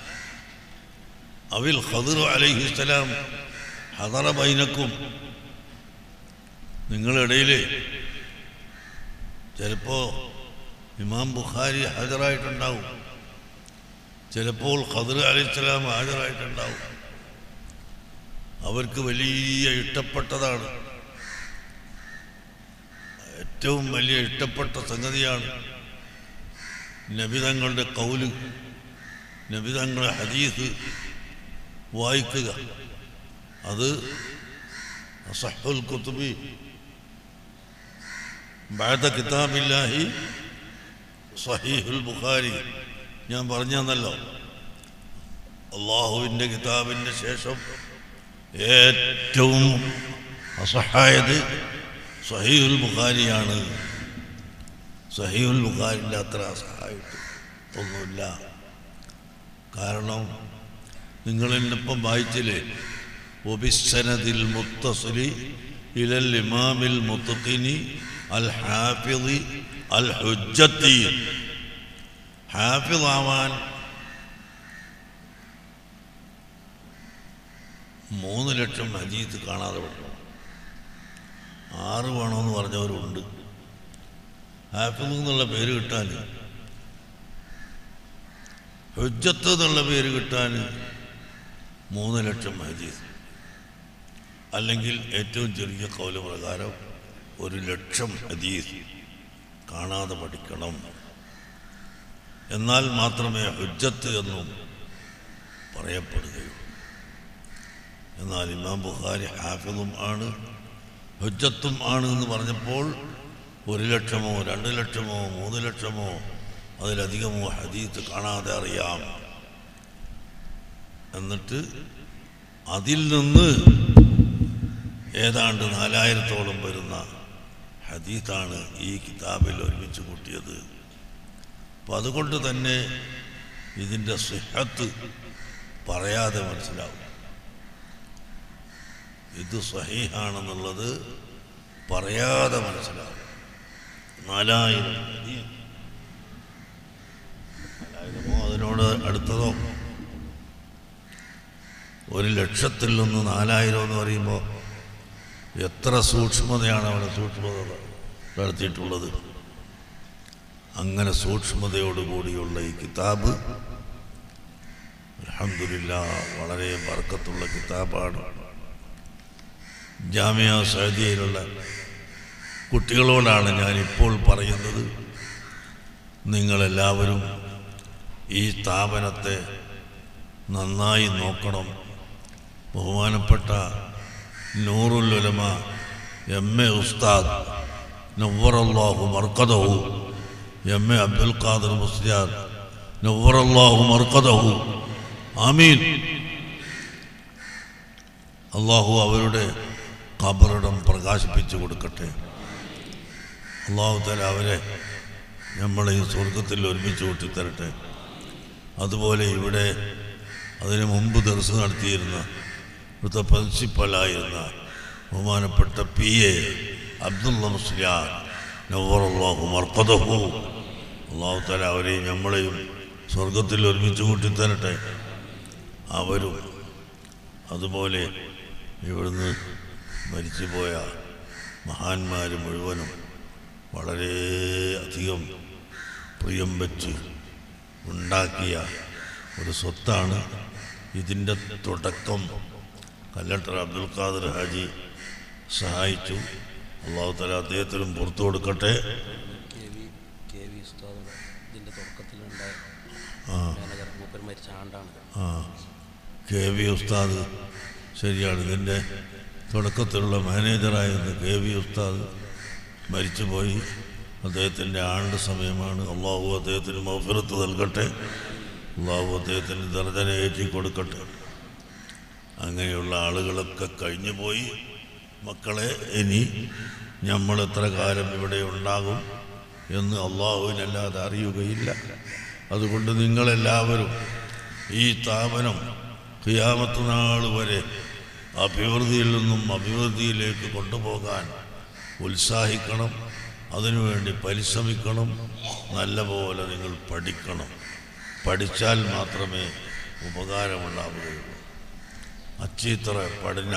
അവിൽ ഖദർ അലൈഹിസ്സലാം ഹദറ ബൈനക്കും നിങ്ങളിടയിൽ ചിലപ്പോ ഇമാം ബുഖാരി ഹാജരായിട്ടുണ്ടാവും ചിലപ്പോൾ ഖദർ അലൈഹിസ്സലാം ഹാജരായിട്ടുണ്ടാവും അവർക്ക് വലിയ ഇഷ്ടപ്പെട്ടതാണ് ഏറ്റവും വലിയ ഇഷ്ടപ്പെട്ട സംഗതിയാണ് നബിതങ്ങളുടെ കൗല് നബിതങ്ങളുടെ ഹദീസ് വായിക്കുക അത് അസഹുൽ കുത്തുബി ബാദ കിതാബില്ലാഹി സഹീഹുൽ ബുഖാരി ഞാൻ പറഞ്ഞു തന്നല്ലോ അള്ളാഹുവിൻ്റെ കിതാബിൻ്റെ ശേഷം ഏറ്റവും അസഹായത് സഹീഹുൽ ബുഖാരിയാണ് സഹീഹുൽ ബുഖാരിൻ്റെ അത്ര അസഹായിട്ട് ഒന്നുമില്ല കാരണം നിങ്ങൾ എന്നിപ്പം വായിച്ചില്ലേ ഒബിസനദിൽ മുത്തസലി ഇലൽ ഇമാമിൽ മുത്തഖിനി അൽ ഹാഫിദി അൽ ഹുജ്ജത്തി ഹാഫിദാവാൻ മൂന്ന് ലക്ഷം ഹജീത്ത് കാണാതെ വിട്ടു ആറ് വേണമെന്ന് പറഞ്ഞവരുണ്ട് ഹാഫിദ് എന്നുള്ള പേര് കിട്ടാൻ ഹുജ്ജത്ത് എന്നുള്ള പേര് കിട്ടാൻ മൂന്ന് ലക്ഷം ഹജീസ് അല്ലെങ്കിൽ ഏറ്റവും ചെറിയ കൗല പ്രകാരം ഒരു ലക്ഷം ഹദീസ് കാണാതെ പഠിക്കണം എന്നാൽ മാത്രമേ ഹുജ്ജത്ത് എന്നും പറയപ്പെടുകയുള്ളൂ എന്നാൽ ഇമാം ബുഖാരി ഹാഫിദും ആണ് ഹുജ്ജത്തും ആണ് എന്ന് പറഞ്ഞപ്പോൾ ഒരു ലക്ഷമോ രണ്ട് ലക്ഷമോ മൂന്ന് ലക്ഷമോ അതിലധികമോ ഹദീത്ത് കാണാതെ അറിയാം എന്നിട്ട് അതിൽ നിന്ന് ഏതാണ്ട് നാലായിരത്തോളം വരുന്ന ഹദീത്താണ് ഈ കിതാബിൽ ഒരുമിച്ച് കൂട്ടിയത് അപ്പം അതുകൊണ്ട് തന്നെ ഇതിൻ്റെ സിഹത്ത് പറയാതെ മനസ്സിലാവും ഇത് സഹീഹാണെന്നുള്ളത് പറയാതെ മനസ്സിലാവും നാലായിരം ഹദീസ്. നാലായിരമോ അതിനോട് അടുത്തതോ ഒരു ലക്ഷത്തിൽ നിന്ന് നാലായിരം എന്ന് പറയുമ്പോൾ എത്ര സൂക്ഷ്മതയാണ് അവിടെ സൂക്ഷ്മത നടത്തിയിട്ടുള്ളത് അങ്ങനെ സൂക്ഷ്മതയോടുകൂടിയുള്ള ഈ കിതാബ് അൽഹംദുലില്ല വളരെ വർക്കത്തുള്ള കിതാബാണ് ജാമ്യ സൗദിയയിലുള്ള കുട്ടികളോടാണ് ഞാൻ ഇപ്പോൾ പറയുന്നത് നിങ്ങളെല്ലാവരും ഈ സ്ഥാപനത്തെ നന്നായി നോക്കണം ബഹുമാനപ്പെട്ട നൂറുലുലമ എം എ ഉസ്താദ് നവ്വറല്ലാഹു മർക്കദഹു എം എ അബ്ദുൽ ഖാദർ മുസ്ലിയാർ നവ്വറല്ലാഹു മർക്കദഹു ആമീൻ അള്ളാഹു അവരുടെ കബറിടം പ്രകാശിപ്പിച്ചു കൊടുക്കട്ടെ അള്ളാഹു തല അവരെ നമ്മളെ ഈ സ്വർഗത്തിൽ ഒരുമിച്ച് കൂട്ടിത്തരട്ടെ അതുപോലെ ഇവിടെ അതിന് മുമ്പ് ദർശനം നടത്തിയിരുന്ന ഇവിടുത്തെ പ്രിൻസിപ്പലായിരുന്ന ബഹുമാനപ്പെട്ട പി എ അബ്ദുള്ള മുസ്ലിയാർ നവറല്ലാഹു മർക്കദഹു അള്ളാഹു തല അവരെയും നമ്മളെയും സ്വർഗത്തിൽ ഒരുമിച്ച് കൂട്ടിത്തരട്ടെ അവരും അതുപോലെ ഇവിടുന്ന് മരിച്ചുപോയ മഹാന്മാർ മുഴുവനും വളരെ അധികം പ്രിയം വെച്ച് ഉണ്ടാക്കിയ ഒരു സ്വത്താണ് ഇതിൻ്റെ തുടക്കം കല്ലട്ടർ അബ്ദുൽ ഖാദർ ഹാജി സഹായിച്ചു അള്ളാഹു തല അദ്ദേഹത്തിനും പുറത്തു കൊടുക്കട്ടെ കെ വി കെ വി ഉസ്താദ് ഇതിൻ്റെ തുടക്കത്തിലുണ്ടായ ആ മാനേജർ മൂപ്പർ മരിച്ച ആണ്ടാണ് ആ കെ വി ഉസ്താദ് ശരിയാണ് ഇതിൻ്റെ തുടക്കത്തിലുള്ള മാനേജറായിരുന്ന കെ വി ഉസ്താദ് മരിച്ചുപോയി അദ്ദേഹത്തിൻ്റെ ആണ്ട് സമയമാണ് അള്ളാഹു അദ്ദേഹത്തിന് മൗഫിറത്ത് നൽകട്ടെ അള്ളാഹു അദ്ദേഹത്തിന് ദർജന ഏറ്റി കൊടുക്കട്ടെ അങ്ങനെയുള്ള ആളുകളൊക്കെ കഴിഞ്ഞു പോയി മക്കളെ ഇനി നമ്മൾ എത്ര കാലം ഇവിടെ ഉണ്ടാകും എന്ന് അള്ളാഹുവിനല്ലാതെ അറിയുകയില്ല അതുകൊണ്ട് നിങ്ങളെല്ലാവരും ഈ സ്ഥാപനം ഖിയാമത്ത് നാൾ വരെ അഭിവൃദ്ധിയിൽ നിന്നും അഭിവൃദ്ധിയിലേക്ക് കൊണ്ടുപോകാൻ ഉത്സാഹിക്കണം അതിനുവേണ്ടി പരിശ്രമിക്കണം നല്ലപോലെ നിങ്ങൾ പഠിക്കണം പഠിച്ചാൽ മാത്രമേ ഉപകാരമുണ്ടാവുകയുള്ളൂ अच्छी पढ़ना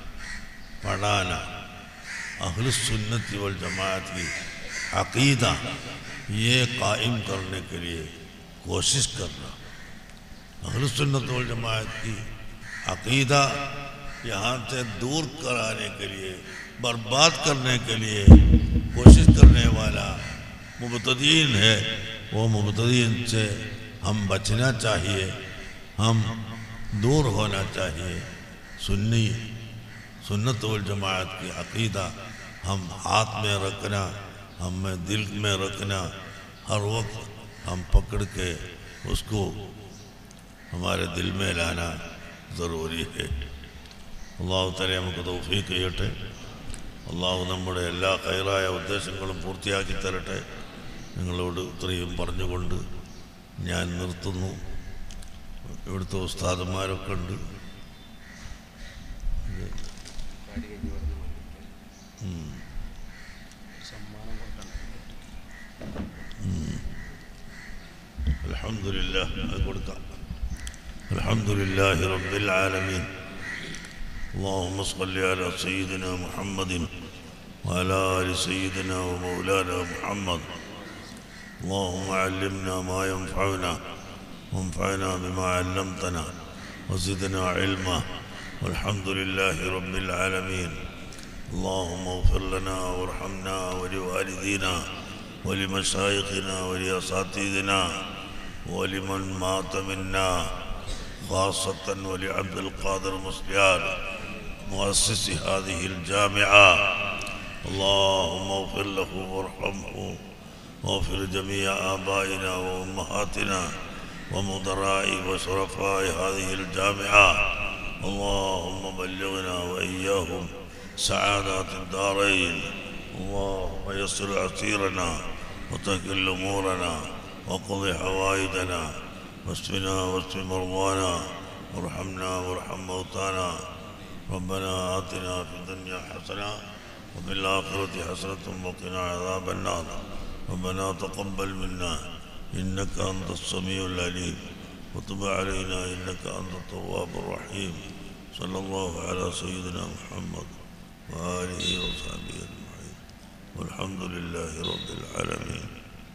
पढ़ाना अहल सुन्नत वल जमात की अकीदा ये कायम करने के लिए कोशिश करना अहल सुन्नत वल जमात की अकीदा यहाँ से दूर कराने के लिए बर्बाद करने के लिए कोशिश करने वाला मुबतदीन है वो मुबतदीन से हम बचना चाहिए हम दूर होना चाहिए सुन्नी सुन्नत वल जमात की अकीदा हम हाथ में रखना हमें दिल में रखना हर वक्त हम पकड़ के उसको हमारे दिल में लाना ज़रूरी है അള്ളാഹു തല നമുക്ക് തൗഫീഖ് ചെയ്യട്ടെ അള്ളാഹു നമ്മുടെ എല്ലാ കയറായ ഉദ്ദേശങ്ങളും പൂർത്തിയാക്കി തരട്ടെ നിങ്ങളോട് ഇത്രയും പറഞ്ഞുകൊണ്ട് ഞാൻ നിർത്തുന്നു ഇവിടുത്തെ ഉസ്താദന്മാരൊക്കെ ഉണ്ട് പാടി കഴിഞ്ഞ് ഇവിടുന്ന് മടങ്ങിപ്പോയി. സമ്മാനം കൊടുക്കണം അലഹമില്ല അത് കൊടുക്കാം الحمد لله رب العالمين اللهم صل على سيدنا محمد وعلى آل سيدنا ومولانا محمد اللهم علمنا ما ينفعنا وانفعنا بما علمتنا وزدنا علما والحمد لله رب العالمين اللهم اغفر لنا وارحمنا ولوالدينا ولمشايخنا ولأساتذتنا ولمن مات منا خاصة ولعبد القادر مصليان مؤسس هذه الجامعة اللهم اغفر له وارحمه واغفر جميع آبائنا وأمهاتنا ومدراء وشرفاء هذه الجامعة اللهم بلغنا وإياهم سعادات الدارين اللهم يسر عسيرنا وتكل أمورنا وقض حوائجنا واشفنا واشف مرضانا وارحمنا وارحم موتانا ربنا آتنا في الدنيا حسنة وفي الآخرة حسنة وقنا عذاب النار ربنا تقبل منا إنك أنت السميع العليم وتب علينا إنك أنت التواب الرحيم صلى الله على سيدنا محمد وآله وصحبه أجمعين والحمد لله رب العالمين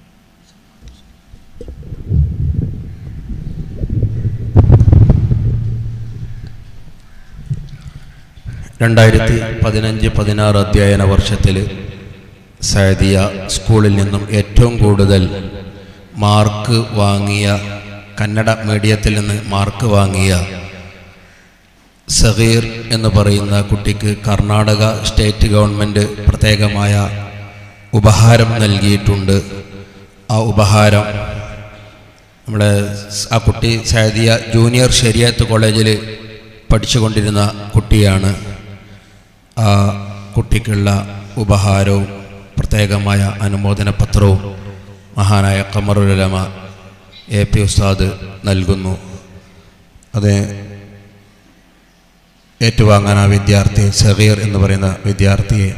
രണ്ടായിരത്തി പതിനഞ്ച് പതിനാറ് അധ്യയന വർഷത്തിൽ സൈദിയ സ്കൂളിൽ നിന്നും ഏറ്റവും കൂടുതൽ മാർക്ക് വാങ്ങിയ കന്നഡ മീഡിയത്തിൽ നിന്ന് മാർക്ക് വാങ്ങിയ സഹീർ എന്ന് പറയുന്ന കുട്ടിക്ക് കർണാടക സ്റ്റേറ്റ് ഗവൺമെൻറ് പ്രത്യേകമായ ഉപഹാരം നൽകിയിട്ടുണ്ട് ആ ഉപഹാരം നമ്മുടെ സ് ആ കുട്ടി സൈദിയ ജൂനിയർ ശരിയത്ത് കോളേജിൽ പഠിച്ചുകൊണ്ടിരുന്ന കുട്ടിയാണ് ആ കുട്ടിക്കുള്ള ഉപഹാരവും പ്രത്യേകമായ അനുമോദന പത്രവും മഹാനായ കമറുലമ എ പി ഉസ്താദ് നൽകുന്നു അത് ഏറ്റുവാങ്ങാൻ ആ വിദ്യാർത്ഥി സഹീർ എന്ന് പറയുന്ന വിദ്യാർത്ഥിയെ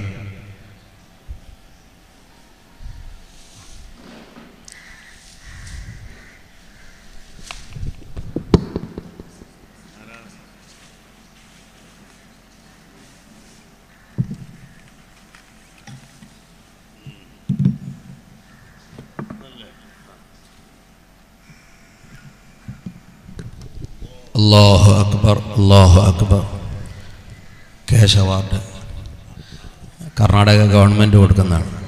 അള്ളാഹു അക്ബർ അള്ളാഹു അക്ബർ ക്യാഷ് അവാർഡ് കർണാടക ഗവൺമെൻറ് കൊടുക്കുന്നതാണ്